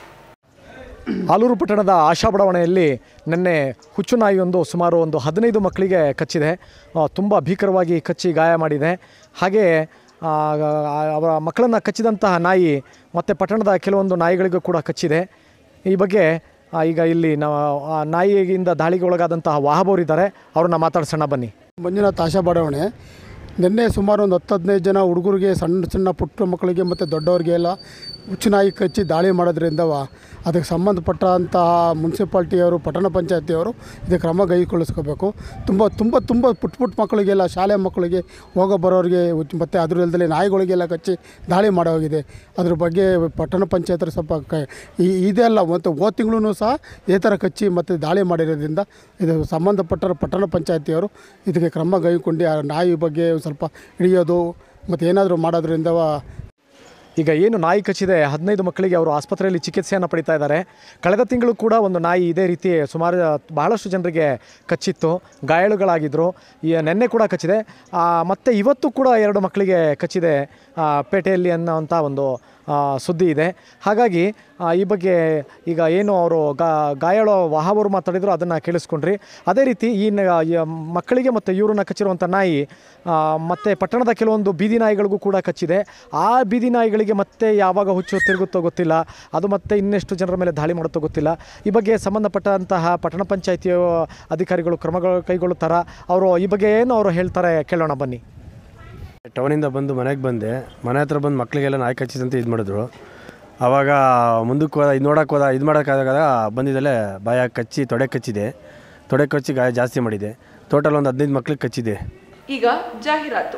Speaker 8: ಆಲೂರು ಪಟ್ಟಣದ ಆಶಾ ಬಡಾವಣೆಯಲ್ಲಿ ನಿನ್ನೆ ಹುಚ್ಚು ನಾಯಿಯೊಂದು ಸುಮಾರು ಒಂದು ಹದಿನೈದು ಮಕ್ಕಳಿಗೆ ಕಚ್ಚಿದೆ ತುಂಬ ಭೀಕರವಾಗಿ ಕಚ್ಚಿ ಗಾಯ ಮಾಡಿದೆ ಹಾಗೆ ಆ, ಅವರ ಮಕ್ಕಳನ್ನು ಕಚ್ಚಿದಂತಹ ನಾಯಿ ಮತ್ತು ಪಟ್ಟಣದ ಕೆಲವೊಂದು ನಾಯಿಗಳಿಗೂ ಕೂಡ ಕಚ್ಚಿದೆ ಈ ಬಗ್ಗೆ ಆ, ಈಗ ಇಲ್ಲಿ ನಾವು ಆ ನಾಯಿಯಿಂದ ದಾಳಿಗೆ ಒಳಗಾದಂತಹ ವಾಹಬೋರಿದ್ದಾರೆ ಅವ್ರನ್ನ ಮಾತಾಡ್ಸೋಣ ಬನ್ನಿ
Speaker 9: ಮಂಜುನಾಥ್ ಆಶಾ ಬಡಾವಣೆ ನಿನ್ನೆ ಸುಮಾರು ಒಂದು ಹತ್ತು ಹದಿನೈದು ಜನ ಹುಡುಗರಿಗೆ ಸಣ್ಣ ಸಣ್ಣ ಪುಟ್ಟ ಮಕ್ಕಳಿಗೆ ಮತ್ತು ದೊಡ್ಡವರಿಗೆ ಎಲ್ಲ ಹುಚ್ಚುನಾಯಿ ಕಚ್ಚಿ ದಾಳಿ ಮಾಡೋದ್ರಿಂದ ಅದಕ್ಕೆ ಸಂಬಂಧಪಟ್ಟಂತಹ ಮುನ್ಸಿಪಾಲ್ಟಿಯವರು ಪಟ್ಟಣ ಪಂಚಾಯತಿಯವರು ಇದಕ್ಕೆ ಕ್ರಮ ಕೈಗೊಳಿಸ್ಕೋಬೇಕು ತುಂಬ ತುಂಬ ತುಂಬ ಪುಟ್ಟ ಪುಟ್ಟ ಮಕ್ಕಳಿಗೆಲ್ಲ ಶಾಲೆ ಮಕ್ಕಳಿಗೆ ಹೋಗೋ ಬರೋರಿಗೆ ಹುಚ್ಚು- ಮತ್ತು ಅದರಲ್ಲದೆ ನಾಯಿಗಳಿಗೆಲ್ಲ ಕಚ್ಚಿ ದಾಳಿ ಮಾಡೋಗಿದೆ ಅದ್ರ ಬಗ್ಗೆ ಪಟ್ಟಣ ಪಂಚಾಯತರು ಸ್ವಲ್ಪ ಕ ಈ ಇದೆಲ್ಲ ಮತ್ತು ಹೋದ ತಿಂಗಳು ಸಹ ಇದೇ ಥರ ಕಚ್ಚಿ ಮತ್ತು ದಾಳಿ ಮಾಡಿರೋದ್ರಿಂದ ಇದು ಸಂಬಂಧಪಟ್ಟ ಪಟ್ಟಣ ಪಂಚಾಯತಿಯವರು ಇದಕ್ಕೆ ಕ್ರಮ ಕೈಗೊಂಡು ಆ ನಾಯಿ ಬಗ್ಗೆ ಒಂದ್ ಸ್ವಲ್ಪ ಹಿಡಿಯೋದು ಮತ್ತು ಏನಾದರೂ ಮಾಡೋದ್ರಿಂದ
Speaker 8: ಈಗ ಏನು ನಾಯಿ ಕಚ್ಚಿದೆ ಹದಿನೈದು ಮಕ್ಕಳಿಗೆ ಅವರು ಆಸ್ಪತ್ರೆಯಲ್ಲಿ ಚಿಕಿತ್ಸೆಯನ್ನು ಪಡಿತಾ ಇದ್ದಾರೆ ಕಳೆದ ತಿಂಗಳು ಕೂಡ ಒಂದು ನಾಯಿ ಇದೇ ರೀತಿ ಸುಮಾರು ಬಹಳಷ್ಟು ಜನರಿಗೆ ಕಚ್ಚಿತ್ತು ಗಾಯಾಳುಗಳಾಗಿದ್ದರು ಈ ನೆನ್ನೆ ಕೂಡ ಕಚ್ಚಿದೆ ಆ, ಮತ್ತೆ ಇವತ್ತು ಕೂಡ ಎರಡು ಮಕ್ಕಳಿಗೆ ಕಚ್ಚಿದೆ ಆ, ಪೇಟೆಯಲ್ಲಿ ಅನ್ನೋವಂಥ ಒಂದು ಆ, ಸುದ್ದಿ ಇದೆ ಹಾಗಾಗಿ ಆ, ಈ ಬಗ್ಗೆ ಈಗ ಏನು ಅವರು ಗಾ ಗಾಯಾಳು ವಾಹವರು ಮಾತಾಡಿದ್ರು ಅದನ್ನು ಕೇಳಿಸ್ಕೊಂಡ್ರಿ ಅದೇ ರೀತಿ ಈ ನ- ಈ ಮಕ್ಕಳಿಗೆ ಮತ್ತು ಇವ್ರನ್ನ ಕಚ್ಚಿರುವಂಥ ನಾಯಿ ಆ, ಮತ್ತೆ ಪಟ್ಟಣದ ಕೆಲವೊಂದು ಬೀದಿ ನಾಯಿಗಳಿಗೂ ಕೂಡ ಕಚ್ಚಿದೆ ಆ ಬೀದಿ ನಾಯಿಗಳಿಗೆ ಮತ್ತೆ ಯಾವಾಗ ಹುಚ್ಚು ತಿರುಗುತ್ತೋ ಗೊತ್ತಿಲ್ಲ ಅದು ಮತ್ತೆ ಇನ್ನೆಷ್ಟು ಜನರ ಮೇಲೆ ದಾಳಿ ಮಾಡುತ್ತೋ ಗೊತ್ತಿಲ್ಲ ಈ ಬಗ್ಗೆ ಸಂಬಂಧಪಟ್ಟಂತಹ ಪಟ್ಟಣ ಪಂಚಾಯಿತಿಯ ಅಧಿಕಾರಿಗಳು ಕ್ರಮಗಳು ಕೈಗೊಳ್ಳುತ್ತಾರಾ ಅವರು ಈ ಬಗ್ಗೆ ಏನು ಅವರು ಹೇಳ್ತಾರೆ ಕೇಳೋಣ ಬನ್ನಿ
Speaker 10: ಟೌನಿಂದ ಬಂದು ಮನೆಗೆ ಬಂದೆ ಮನೆ ಹತ್ರ ಬಂದು ಮಕ್ಕಳಿಗೆಲ್ಲ ನಾಯಿ ಕಚ್ಚಿದಂತೆ ಇದು ಮಾಡಿದ್ರು ಆವಾಗ ಮುಂದಕ್ಕೆ ಹೋದ ಇದು ನೋಡೋಕೆ ಹೋದ ಇದು ಮಾಡೋಕ್ಕಾದಾಗ ಬಂದಿದ್ದಲ್ಲೇ ಬಾಯ ಕಚ್ಚಿ ತೊಡೆ ಕಚ್ಚಿದೆ ತೊಡೆ ಕಚ್ಚಿ ಗಾಯ ಜಾಸ್ತಿ ಮಾಡಿದೆ ಟೋಟಲ್ ಒಂದು ಹದಿನೈದು ಮಕ್ಳಿಗೆ ಕಚ್ಚಿದೆ
Speaker 1: ಈಗ ಜಾಹೀರಾತು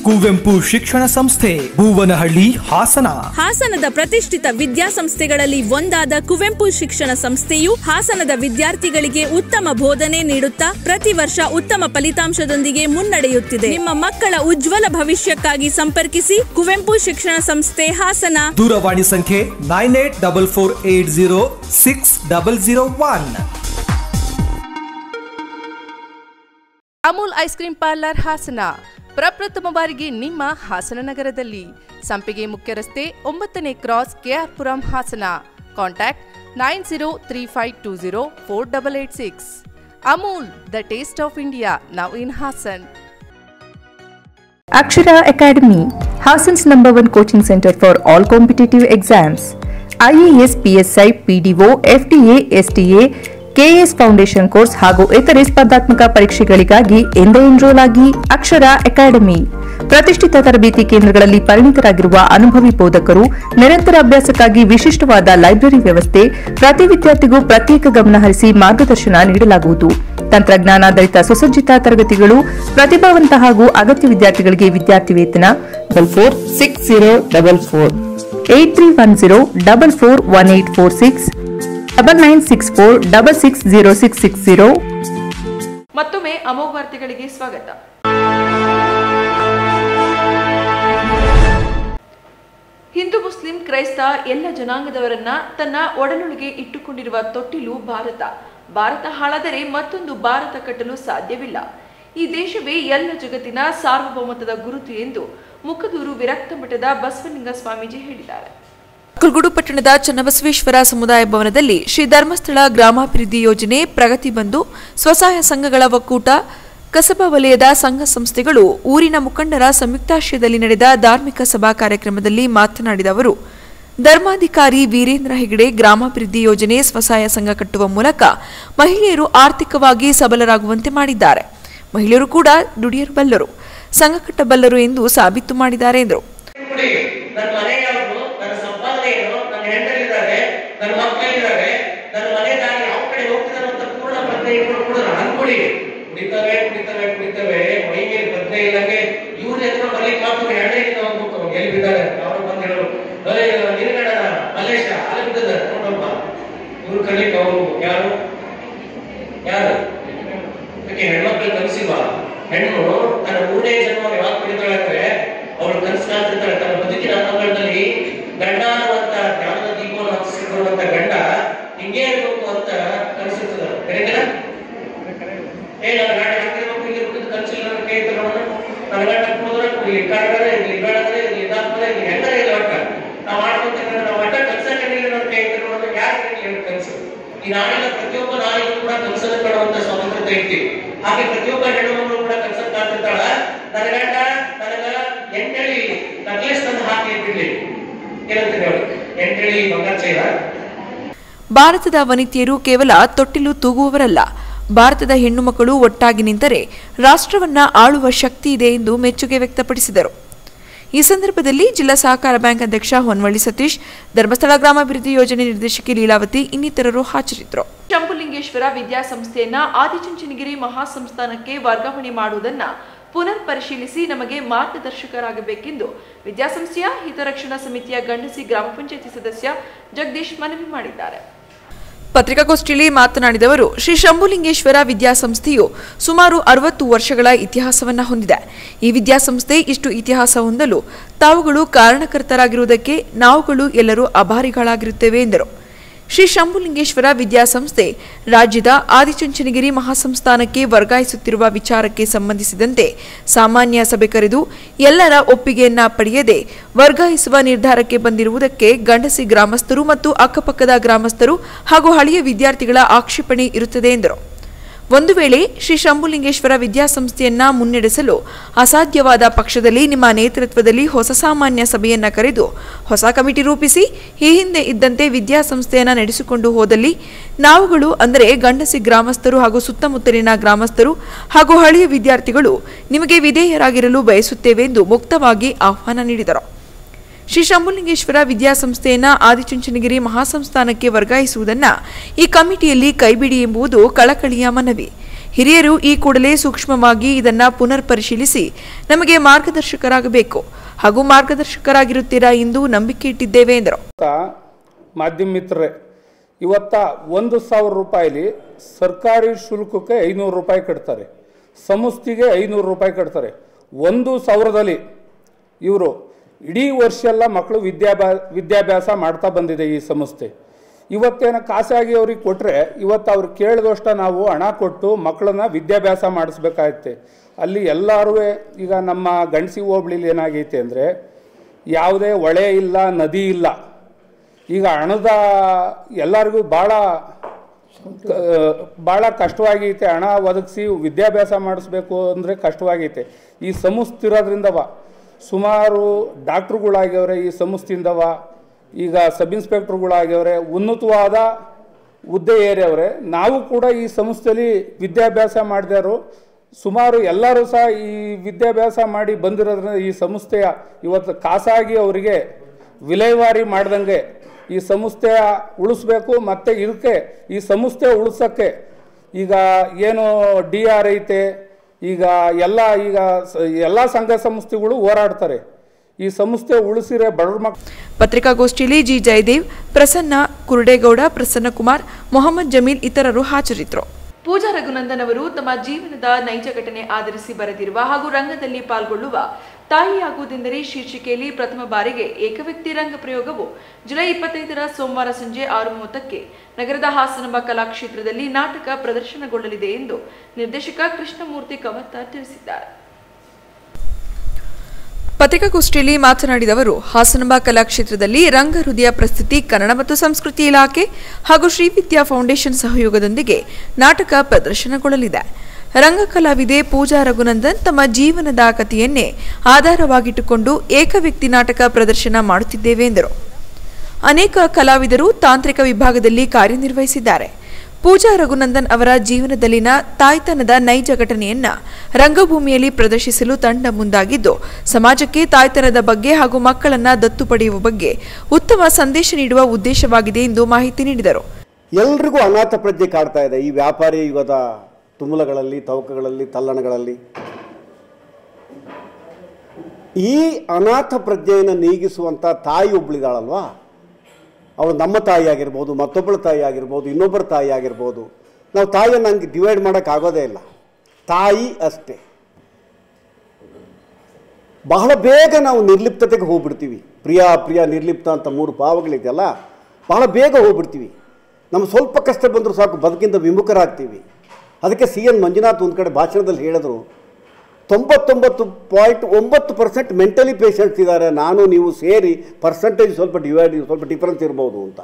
Speaker 11: ಕುವೆಂಪು ಶಿಕ್ಷಣ ಸಂಸ್ಥೆ ಭೂವನಹಳ್ಳಿ ಹಾಸನ
Speaker 12: ಹಾಸನದ ಪ್ರತಿಷ್ಠಿತ ವಿದ್ಯಾಸಂಸ್ಥೆಗಳಲ್ಲಿ ಒಂದಾದ ಕುವೆಂಪು ಶಿಕ್ಷಣ ಸಂಸ್ಥೆಯು ಹಾಸನದ ವಿದ್ಯಾರ್ಥಿಗಳಿಗೆ ಉತ್ತಮ ಬೋಧನೆ ನೀಡುತ್ತಾ ಪ್ರತಿ ವರ್ಷ ಉತ್ತಮ ಫಲಿತಾಂಶದೊಂದಿಗೆ ಮುನ್ನಡೆಯುತ್ತಿದೆ ನಿಮ್ಮ ಮಕ್ಕಳ ಉಜ್ವಲ ಭವಿಷ್ಯಕ್ಕಾಗಿ ಸಂಪರ್ಕಿಸಿ ಕುವೆಂಪು ಶಿಕ್ಷಣ ಸಂಸ್ಥೆ ಹಾಸನ
Speaker 11: ದೂರವಾಣಿ ಸಂಖ್ಯೆ nine eight double four eight zero six double zero one
Speaker 13: Amul ice cream parlour Hassan ಪ್ರಪ್ರಥಮ ಬಾರಿಗೆ ನಿಮ್ಮ ಹಾಸನ ನಗರದಲ್ಲಿ ಸಂಪಿಗೆ ಮುಖ್ಯ ರಸ್ತೆ ಒಂಬತ್ತನೇ cross KR Puram Hassan contact nine zero three five two zero four double eight six Amul the taste of India now in Hassan
Speaker 14: Akshara Academy, Hassan's number one coaching center for all competitive exams. IAS, PSI, PDO, FDA, STA, KAS foundation course ಹಾಗೂ ಇತರೆ ಸ್ಪರ್ಧಾತ್ಮಕ ಪರೀಕ್ಷೆಗಳಿಗಾಗಿ ಎಂದೇ enrol ಆಗಿ ಅಕ್ಷರ academy ಪ್ರತಿಷ್ಠಿತ ತರಬೇತಿ ಕೇಂದ್ರಗಳಲ್ಲಿ ಪರಿಣಿತರಾಗಿರುವ ಅನುಭವಿ ಬೋಧಕರು ನಿರಂತರ ಅಭ್ಯಾಸಕ್ಕಾಗಿ ವಿಶಿಷ್ಟವಾದ ಲೈಬ್ರರಿ ವ್ಯವಸ್ಥೆ ಪ್ರತಿ ವಿದ್ಯಾರ್ಥಿಗೂ ಪ್ರತ್ಯೇಕ ಗಮನ ಹರಿಸಿ ಮಾರ್ಗದರ್ಶನ ನೀಡಲಾಗುವುದು ತಂತ್ರಜ್ಞಾನಾಧಾರಿತ ಸುಸಜ್ಜಿತ ತರಗತಿಗಳು ಪ್ರತಿಭಾವಂತ ಹಾಗೂ ಅಗತ್ಯ ವಿದ್ಯಾರ್ಥಿಗಳಿಗೆ ವಿದ್ಯಾರ್ಥಿ ವೇತನ double four six zero double four eight three one zero double four one eight four six double nine six four double six zero six six zero
Speaker 1: ಮತ್ತೊಮ್ಮೆ ಅಮೋಘ ವಾರ್ತೆಗಳಿಗೆ ಸ್ವಾಗತ ಹಿಂದೂ ಮುಸ್ಲಿಂ ಕ್ರೈಸ್ತ ಎಲ್ಲ ಜನಾಂಗದವರನ್ನ ತನ್ನ ಒಡಲೊಳಗೆ ಇಟ್ಟುಕೊಂಡಿರುವ ತೊಟ್ಟಿಲು ಭಾರತ ಭಾರತ ಹಾಳಾದರೆ ಮತ್ತೊಂದು ಭಾರತ ಕಟ್ಟಲು ಸಾಧ್ಯವಿಲ್ಲ ಈ ದೇಶವೇ ಎಲ್ಲ ಜಗತ್ತಿನ ಸಾರ್ವಭೌಮತ್ವದ ಗುರುತು ಎಂದು ಮುಖದೂರು ವಿರಕ್ತ ಮಠದ ಬಸವಲಿಂಗ ಸ್ವಾಮೀಜಿ ಹೇಳಿದ್ದಾರೆ
Speaker 2: ಕುಲ್ಗುಡು ಪಟ್ಟಣದ ಚನ್ನಬಸವೇಶ್ವರ ಸಮುದಾಯ ಭವನದಲ್ಲಿ ಶ್ರೀ ಧರ್ಮಸ್ಥಳ ಗ್ರಾಮಾಭಿವೃದ್ಧಿ ಯೋಜನೆ ಪ್ರಗತಿ ಬಂದು ಸ್ವಸಹಾಯ ಸಂಘಗಳ ಒಕ್ಕೂಟ ಕಸಬಾ ವಲಯದ ಸಂಘ ಸಂಸ್ಥೆಗಳು ಊರಿನ ಮುಖಂಡರ ಸಂಯುಕ್ತಾಶ್ರಯದಲ್ಲಿ ನಡೆದ ಧಾರ್ಮಿಕ ಸಭಾ ಕಾರ್ಯಕ್ರಮದಲ್ಲಿ ಮಾತನಾಡಿದ ಅವರು ಧರ್ಮಾಧಿಕಾರಿ ವೀರೇಂದ್ರ ಹೆಗಡೆ ಗ್ರಾಮಾಭಿವೃದ್ಧಿ ಯೋಜನೆ ಸ್ವಸಹಾಯ ಸಂಘ ಕಟ್ಟುವ ಮೂಲಕ ಮಹಿಳೆಯರು ಆರ್ಥಿಕವಾಗಿ ಸಬಲರಾಗುವಂತೆ ಮಾಡಿದ್ದಾರೆ ಮಹಿಳೆಯರು ಕೂಡ ದುಡಿಯರು ಬಲ್ಲರು ಸಂಘ ಕಟ್ಟಬಲ್ಲರು ಎಂದು ಸಾಬೀತು ಮಾಡಿದ್ದಾರೆ ಎಂದರು
Speaker 15: ನನ್ನ ಮನೆ ಯಾವುದು ನನ್ನ ಸಂಪಾದನೆ ಏನು ನನ್ನ ಹೆಂಡರಿದ್ದಾರೆ ನನ್ನ ಮಕ್ಕಳಿದ್ದಾರೆ ನನ್ನ ಮನೆ ನಾನು ಯಾವ ಕಡೆ ಹೋಗ್ತಿದ್ದಾರೆ ಅಂತ ಪೂರ್ಣ ಪ್ರಜ್ಞೆ ಇಟ್ಕೊಂಡು ಕೂಡ ಅನ್ಕೊಡಿ ಕುಡಿತವೆ ಕುಡಿತವೆ ಕುಡಿತವೆ ಮೈ ಮೇಲೆ ಪ್ರಜ್ಞೆ ಇಲ್ಲಂಗೆ ಇವ್ರ ಎದುರು ಬರ್ಲಿಕ್ಕೆ ಮಾತ್ರ ಹೆಂಡರಿಂದ ಹೋಗ್ಬೇಕು ಎಲ್ಲಿ ಬಿದ್ದಾರೆ ಅವರು ಬಂದು ಹೇಳೋರು ನಿಲ್ಗಡ ಮಲೇಶ ಅಲ್ಲಿ ಬಿದ್ದದ ನೋಡಪ್ಪ ಇವ್ರು ಕಲಿಕ್ ಅವರು ಯಾರು ಯಾರು ಅದಕ್ಕೆ ಹೆಣ್ಮಕ್ಳು ಕಲಿಸಿಲ್ವಾ ಹೆಣ್ಣು ತನ್ನ ಮೂರನೇ ಜನ್ಮ ಯಾವಾಗ ಪಡಿತಾಳೆ ಅಂದ್ರೆ ಅವಳು ಕನಸು ಕಾಣ್ತಿರ್ತಾಳೆ ತನ್ನ ಬದುಕಿನ ಅಂಗಗಳಲ್ಲಿ ಗಂಡ ಅನ್ನುವಂತ ಜ್ಞಾನದ ದೀಪವನ್ನು ಹಚ್ಚಿಸಿಕೊಳ್ಳುವಂತ ಗಂಡ ಹಿಂಗೇ ಇರ್ಬೇಕು ಅಂತ ಕನಸಿರ್ತದ ಕರೆಯಲ್ಲ ಏ ನನ್ನ ಗಂಡ ಹಾಕಿರ್ಬೇಕು ಇಲ್ಲಿ ಇರ್ಬೇಕು ಕನಸಿಲ್ಲ ನನ್ನ ಕೈ ತಗೊಂಡು ನನ್ನ ಗಂಡ ಕುಡಿದ್ರೆ ಕುಡಿ ಕಡಗರೆ ಇಲ್ಲಿ ಬೆಳಗರೆ ಇಲ್ಲಿ ಇದಾಗ್ತದೆ ಇಲ್ಲಿ ಹೆಂಗರ ಇಲ್ಲ ಒಟ್ಟ ನಾವು ಮಾಡ್ಕೊಂತಿದ್ರೆ ನಾವು ಒಟ್ಟ ಕನಸ ಕಂಡಿಲ್ಲ ನನ್ನ ಕೈ ತಗೊಂಡು ಯಾರು ಕಂಡಿಲ್ಲ ಕನಸು ಈ ನಾಡಿನ ಪ್ರತಿಯೊಬ್ಬ ನಾಯಿಗೂ ಕೂಡ ಕನಸನ್ನು ಕಾಣುವಂತ ಸ್ವಾತಂತ್ರ್ಯತೆ ಐತಿ ಹಾಗೆ ಪ್ರತಿಯೊಬ್ಬ ಹೆಣ್ಣು ಕೂಡ ಕನಸನ್ನು ಕಾಣ್ತಿರ್ತಾಳ ನನ್ನ ಗಂಡ ನನಗ ಎಂಟಳಿ ನಕ್ಲೆಸ್ ತಂದು ಹಾಕಿ ಬಿಡ್ಲಿ ಏನಂತೀನಿ ಅವಳು ಎಂಟಳಿ ಬಂಗಾರ ಚೈನ
Speaker 2: ಭಾರತದ ವನಿತೆಯರು ಕೇವಲ ತೊಟ್ಟಿಲು ತೂಗುವವರಲ್ಲ ಭಾರತದ ಹೆಣ್ಣು ಮಕ್ಕಳು ಒಟ್ಟಾಗಿ ನಿಂತರೆ ರಾಷ್ಟ್ರವನ್ನ ಆಳುವ ಶಕ್ತಿ ಇದೆ ಎಂದು ಮೆಚ್ಚುಗೆ ವ್ಯಕ್ತಪಡಿಸಿದರು ಈ ಸಂದರ್ಭದಲ್ಲಿ ಜಿಲ್ಲಾ ಸಹಕಾರ ಬ್ಯಾಂಕ್ ಅಧ್ಯಕ್ಷ ಹೊನ್ವಳ್ಳಿ ಸತೀಶ್ ಧರ್ಮಸ್ಥಳ ಗ್ರಾಮಾಭಿವೃದ್ಧಿ ಯೋಜನೆ ನಿರ್ದೇಶಕಿ ಲೀಲಾವತಿ ಇನ್ನಿತರರು ಹಾಜರಿದ್ದರು
Speaker 1: ಶಂಭುಲಿಂಗೇಶ್ವರ ವಿದ್ಯಾಸಂಸ್ಥೆಯನ್ನ ಆದಿಚುಂಚನಗಿರಿ ಮಹಾಸಂಸ್ಥಾನಕ್ಕೆ ವರ್ಗಾವಣೆ ಮಾಡುವುದನ್ನ ಪುನರ್ ಪರಿಶೀಲಿಸಿ ನಮಗೆ ಮಾರ್ಗದರ್ಶಕರಾಗಬೇಕೆಂದು ವಿದ್ಯಾಸಂಸ್ಥೆಯ ಹಿತರಕ್ಷಣಾ ಸಮಿತಿಯ ಗಂಡಸಿ ಗ್ರಾಮ ಪಂಚಾಯತಿ ಸದಸ್ಯ ಜಗದೀಶ್ ಮನವಿ ಮಾಡಿದ್ದಾರೆ
Speaker 2: ಪತ್ರಿಕಾಗೋಷ್ಠಿಯಲ್ಲಿ ಮಾತನಾಡಿದವರು ಶ್ರೀ ಶಂಭುಲಿಂಗೇಶ್ವರ ವಿದ್ಯಾಸಂಸ್ಥೆಯು ಸುಮಾರು ಅರವತ್ತು ವರ್ಷಗಳ ಇತಿಹಾಸವನ್ನ ಹೊಂದಿದೆ ಈ ವಿದ್ಯಾಸಂಸ್ಥೆ ಇಷ್ಟು ಇತಿಹಾಸ ಹೊಂದಲು ತಾವುಗಳು ಕಾರಣಕರ್ತರಾಗಿರುವುದಕ್ಕೆ ನಾವುಗಳು ಎಲ್ಲರೂ ಅಭಾರಿಗಳಾಗಿರುತ್ತೇವೆ ಎಂದರು ಶ್ರೀ ಶಂಭುಲಿಂಗೇಶ್ವರ ವಿದ್ಯಾಸಂಸ್ಥೆ ರಾಜ್ಯದ ಆದಿಚುಂಚನಗಿರಿ ಮಹಾಸಂಸ್ಥಾನಕ್ಕೆ ವರ್ಗಾಯಿಸುತ್ತಿರುವ ವಿಚಾರಕ್ಕೆ ಸಂಬಂಧಿಸಿದಂತೆ ಸಾಮಾನ್ಯ ಸಭೆ ಕರೆದು ಎಲ್ಲರ ಒಪ್ಪಿಗೆಯನ್ನ ಪಡೆಯದೆ ವರ್ಗಾಯಿಸುವ ನಿರ್ಧಾರಕ್ಕೆ ಬಂದಿರುವುದಕ್ಕೆ ಗಂಡಸಿ ಗ್ರಾಮಸ್ಥರು ಮತ್ತು ಅಕ್ಕಪಕ್ಕದ ಗ್ರಾಮಸ್ಥರು ಹಾಗೂ ಹಳೆಯ ವಿದ್ಯಾರ್ಥಿಗಳ ಆಕ್ಷೇಪಣೆ ಇರುತ್ತದೆ ಎಂದರು ಒಂದು ವೇಳೆ ಶ್ರೀ ಶಂಭುಲಿಂಗೇಶ್ವರ ವಿದ್ಯಾಸಂಸ್ಥೆಯನ್ನ ಮುನ್ನಡೆಸಲು ಅಸಾಧ್ಯವಾದ ಪಕ್ಷದಲ್ಲಿ ನಿಮ್ಮ ನೇತೃತ್ವದಲ್ಲಿ ಹೊಸ ಸಾಮಾನ್ಯ ಸಭೆಯನ್ನ ಕರೆದು ಹೊಸ ಕಮಿಟಿ ರೂಪಿಸಿ ಈ ಹಿಂದೆ ಇದ್ದಂತೆ ವಿದ್ಯಾಸಂಸ್ಥೆಯನ್ನ ನಡೆಸಿಕೊಂಡು ಹೋದಲ್ಲಿ ನಾವುಗಳು ಅಂದರೆ ಗಂಡಸಿ ಗ್ರಾಮಸ್ಥರು ಹಾಗೂ ಸುತ್ತಮುತ್ತಲಿನ ಗ್ರಾಮಸ್ಥರು ಹಾಗೂ ಹಳೆಯ ವಿದ್ಯಾರ್ಥಿಗಳು ನಿಮಗೆ ವಿಧೇಯರಾಗಿರಲು ಬಯಸುತ್ತೇವೆ ಎಂದು ಮುಕ್ತವಾಗಿ ಆಹ್ವಾನ ನೀಡಿದರು ಶ್ರೀ ಶಂಭುಲಿಂಗೇಶ್ವರ ವಿದ್ಯಾಸಂಸ್ಥೆಯನ್ನ ಆದಿಚುಂಚನಗಿರಿ ಮಹಾಸಂಸ್ಥಾನಕ್ಕೆ ವರ್ಗಾಯಿಸುವುದನ್ನ ಈ ಕಮಿಟಿಯಲ್ಲಿ ಕೈಬಿಡಿ ಎಂಬುದು ಕಳಕಳಿಯ ಮನವಿ ಹಿರಿಯರು ಈ ಕೂಡಲೇ ಸೂಕ್ಷ್ಮವಾಗಿ ಇದನ್ನ ಪುನರ್ ಪರಿಶೀಲಿಸಿ ನಮಗೆ ಮಾರ್ಗದರ್ಶಕರಾಗಬೇಕು ಹಾಗೂ ಮಾರ್ಗದರ್ಶಕರಾಗಿರುತ್ತೀರಾ ಎಂದು ನಂಬಿಕೆ ಇಟ್ಟಿದ್ದೇವೆ ಎಂದರು
Speaker 16: ಮಾಧ್ಯಮ ಮಿತ್ರರೇ ಇವತ್ತ ಒಂದು ಸಾವಿರ ರೂಪಾಯಿಲಿ ಸರ್ಕಾರಿ ಶುಲ್ಕಕ್ಕೆ ಐನೂರು ರೂಪಾಯಿ ಕಟ್ತಾರೆ ಸಂಸ್ಥೆಗೆ ಐನೂರು ರೂಪಾಯಿ ಕಟ್ತಾರೆ ಒಂದು ಸಾವಿರದಲ್ಲಿ ಇವರು ಇಡೀ ವರ್ಷ ಎಲ್ಲ ಮಕ್ಕಳು ವಿದ್ಯಾಭ್ಯಾಸ ವಿದ್ಯಾಭ್ಯಾಸ ಮಾಡ್ತಾ ಬಂದಿದೆ ಈ ಸಂಸ್ಥೆ ಇವತ್ತೇನ ಖಾಸಗಿ ಅವ್ರಿಗೆ ಕೊಟ್ಟರೆ ಇವತ್ತು ಅವ್ರು ಕೇಳಿದಷ್ಟ ನಾವು ಹಣ ಕೊಟ್ಟು ಮಕ್ಕಳನ್ನ ವಿದ್ಯಾಭ್ಯಾಸ ಮಾಡಿಸ್ಬೇಕಾಗತ್ತೆ ಅಲ್ಲಿ ಎಲ್ಲರೂ ಈಗ ನಮ್ಮ ಗಣಸಿ ಹೋಬಳಿಲಿ ಏನಾಗೈತೆ ಅಂದರೆ ಯಾವುದೇ ಹೊಳೆ ಇಲ್ಲ ನದಿ ಇಲ್ಲ ಈಗ ಹಣದ ಎಲ್ಲರಿಗೂ ಭಾಳ ಭಾಳ ಕಷ್ಟವಾಗೈತೆ ಹಣ ಒದಗಿಸಿ ವಿದ್ಯಾಭ್ಯಾಸ ಮಾಡಿಸ್ಬೇಕು ಅಂದರೆ ಕಷ್ಟವಾಗೈತೆ ಈ ಸಂಸ್ಥಿರೋದ್ರಿಂದವ ಸುಮಾರು ಡಾಕ್ಟ್ರುಗಳಾಗ್ಯವ್ರೆ ಈ ಸಂಸ್ಥೆಯಿಂದವ ಈಗ ಸಬ್ ಇನ್ಸ್ಪೆಕ್ಟ್ರುಗಳಾಗ್ಯವ್ರೆ ಉನ್ನತವಾದ ಹುದ್ದೆ ಏರ್ಯವ್ರೆ ನಾವು ಕೂಡ ಈ ಸಂಸ್ಥೆಯಲ್ಲಿ ವಿದ್ಯಾಭ್ಯಾಸ ಮಾಡಿದವರು ಸುಮಾರು ಎಲ್ಲರೂ ಸಹ ಈ ವಿದ್ಯಾಭ್ಯಾಸ ಮಾಡಿ ಬಂದಿರೋದ್ರಿಂದ ಈ ಸಂಸ್ಥೆಯ ಇವತ್ತು ಖಾಸಗಿ ಅವರಿಗೆ ವಿಲೇವಾರಿ ಮಾಡ್ದಂಗೆ ಈ ಸಂಸ್ಥೆಯ ಉಳಿಸ್ಬೇಕು ಮತ್ತು ಇದಕ್ಕೆ ಈ ಸಂಸ್ಥೆ ಉಳಿಸೋಕ್ಕೆ ಈಗ ಏನು ಡಿ ಆರ್ ಐತೆ ಈಗ ಎಲ್ಲ ಈಗ ಸ- ಎಲ್ಲ ಸಂಘ ಸಂಸ್ಥೆಗಳು ಹೋರಾಡ್ತಾರೆ ಈ ಸಂಸ್ಥೆ ಉಳಿಸಿರೆ ಬಡವ್ರ ಮಕ್
Speaker 2: ಪತ್ರಿಕಾಗೋಷ್ಠಿಯಲ್ಲಿ ಜಿ ಜಯದೇವ್ ಪ್ರಸನ್ನ ಕುರುಡೇಗೌಡ ಪ್ರಸನ್ನಕುಮಾರ್ ಮೊಹಮ್ಮದ್ ಜಮೀಲ್ ಇತರರು ಹಾಜರಿದ್ದರು
Speaker 1: ಪೂಜಾ ರಘುನಂದನ್ ಅವರು ತಮ್ಮ ಜೀವನದ ನೈಜ ಘಟನೆ ಆಧರಿಸಿ ಬರೆದಿರುವ ಹಾಗೂ ರಂಗದಲ್ಲಿ ಪಾಲ್ಗೊಳ್ಳುವ ತಾಯಿಯಾಗುವುದೆಂದರೆ ಶೀರ್ಷಿಕೆಯಲ್ಲಿ ಪ್ರಥಮ ಬಾರಿಗೆ ಏಕವ್ಯಕ್ತಿ ರಂಗ ಪ್ರಯೋಗವು ಜುಲೈ ಇಪ್ಪತ್ತೈದರ ಸೋಮವಾರ ಸಂಜೆ ಆರು ಮೂವತ್ತಕ್ಕೆ ನಗರದ ಹಾಸನಂಬ ಕಲಾಕ್ಷೇತ್ರದಲ್ಲಿ ನಾಟಕ ಪ್ರದರ್ಶನಗೊಳ್ಳಲಿದೆ ಎಂದು ನಿರ್ದೇಶಕ ಕೃಷ್ಣಮೂರ್ತಿ ಕವತ್ತಾರ್ ತಿಳಿಸಿದ್ದಾರೆ
Speaker 2: ಪತ್ರಿಕಾಗೋಷ್ಠಿಯಲ್ಲಿ ಮಾತನಾಡಿದ ಅವರು ಹಾಸನಾಂಬ ಕಲಾಕ್ಷೇತ್ರದಲ್ಲಿ ರಂಗ ಹೃದಯ ಪ್ರಸ್ತುತಿ ಕನ್ನಡ ಮತ್ತು ಸಂಸ್ಕೃತಿ ಇಲಾಖೆ ಹಾಗೂ ಶ್ರೀವಿದ್ಯಾ ಫೌಂಡೇಶನ್ ಸಹಯೋಗದೊಂದಿಗೆ ನಾಟಕ ಪ್ರದರ್ಶನಗೊಳ್ಳಲಿದೆ ರಂಗ ಕಲಾವಿದೆ ಪೂಜಾ ರಘುನಂದನ್ ತಮ್ಮ ಜೀವನದ ಕಥೆಯನ್ನೇ ಆಧಾರವಾಗಿಟ್ಟುಕೊಂಡು ಏಕವ್ಯಕ್ತಿ ನಾಟಕ ಪ್ರದರ್ಶನ ಮಾಡುತ್ತಿದ್ದೇವೆ ಎಂದರು ಅನೇಕ ಕಲಾವಿದರು ತಾಂತ್ರಿಕ ವಿಭಾಗದಲ್ಲಿ ಕಾರ್ಯನಿರ್ವಹಿಸಿದ್ದಾರೆ ಪೂಜಾ ರಘುನಂದನ್ ಅವರ ಜೀವನದಲ್ಲಿನ ತಾಯ್ತನದ ನೈಜ ಘಟನೆಯನ್ನ ರಂಗಭೂಮಿಯಲ್ಲಿ ಪ್ರದರ್ಶಿಸಲು ತಂಡ ಮುಂದಾಗಿದ್ದು ಸಮಾಜಕ್ಕೆ ತಾಯ್ತನದ ಬಗ್ಗೆ ಹಾಗೂ ಮಕ್ಕಳನ್ನ ದತ್ತು ಪಡೆಯುವ ಬಗ್ಗೆ ಉತ್ತಮ ಸಂದೇಶ ನೀಡುವ ಉದ್ದೇಶವಾಗಿದೆ ಎಂದು ಮಾಹಿತಿ ನೀಡಿದರು
Speaker 17: ಎಲ್ರಿಗೂ ಅನಾಥ ಪ್ರಜ್ಞೆ ಕಾಡ್ತಾ ಇದೆ ಈ ವ್ಯಾಪಾರಿ ಯುಗದ ತುಮುಲಗಳಲ್ಲಿ ತವಕಗಳಲ್ಲಿ ತಲ್ಲಣಗಳಲ್ಲಿ ಈ ಅನಾಥ ಪ್ರಜ್ಞೆಯನ್ನು ನೀಗಿಸುವಂಥ ತಾಯಿ ಒಬ್ಳಿದಾಳಲ್ವಾ ಅವಳು ನಮ್ಮ ತಾಯಿ ಆಗಿರ್ಬೋದು ಮತ್ತೊಬ್ಬಳ ತಾಯಿ ಆಗಿರ್ಬೋದು ಇನ್ನೊಬ್ಬರ ತಾಯಿ ಆಗಿರ್ಬೋದು ನಾವು ತಾಯಿಯನ್ನು ಹಂಗೆ ಡಿವೈಡ್ ಮಾಡೋಕ್ಕಾಗೋದೇ ಇಲ್ಲ ತಾಯಿ ಅಷ್ಟೇ ಬಹಳ ಬೇಗ ನಾವು ನಿರ್ಲಿಪ್ತತೆಗೆ ಹೋಗ್ಬಿಡ್ತೀವಿ ಪ್ರಿಯ ಪ್ರಿಯ ನಿರ್ಲಿಪ್ತ ಅಂತ ಮೂರು ಭಾವಗಳಿದೆಯಲ್ಲ ಬಹಳ ಬೇಗ ಹೋಗ್ಬಿಡ್ತೀವಿ ನಮ್ಗೆ ಸ್ವಲ್ಪ ಕಷ್ಟ ಬಂದರೂ ಸಾಕು ಬದುಕಿಂದ ವಿಮುಖರಾಗ್ತೀವಿ ಅದಕ್ಕೆ ಸಿ ಎನ್ ಮಂಜುನಾಥ್ ಒಂದು ಕಡೆ ಭಾಷಣದಲ್ಲಿ ಹೇಳಿದ್ರು ತೊಂಬತ್ತೊಂಬತ್ತು ಪಾಯಿಂಟ್ ಒಂಬತ್ತು ಪರ್ಸೆಂಟ್ ಮೆಂಟಲಿ ಪೇಷಂಟ್ಸ್ ಇದ್ದಾರೆ ನಾನು ನೀವು ಸೇರಿ ಪರ್ಸೆಂಟೇಜ್ ಸ್ವಲ್ಪ ಡಿವೈಡ್ ಸ್ವಲ್ಪ ಡಿಫರೆನ್ಸ್ ಇರ್ಬೋದು ಅಂತ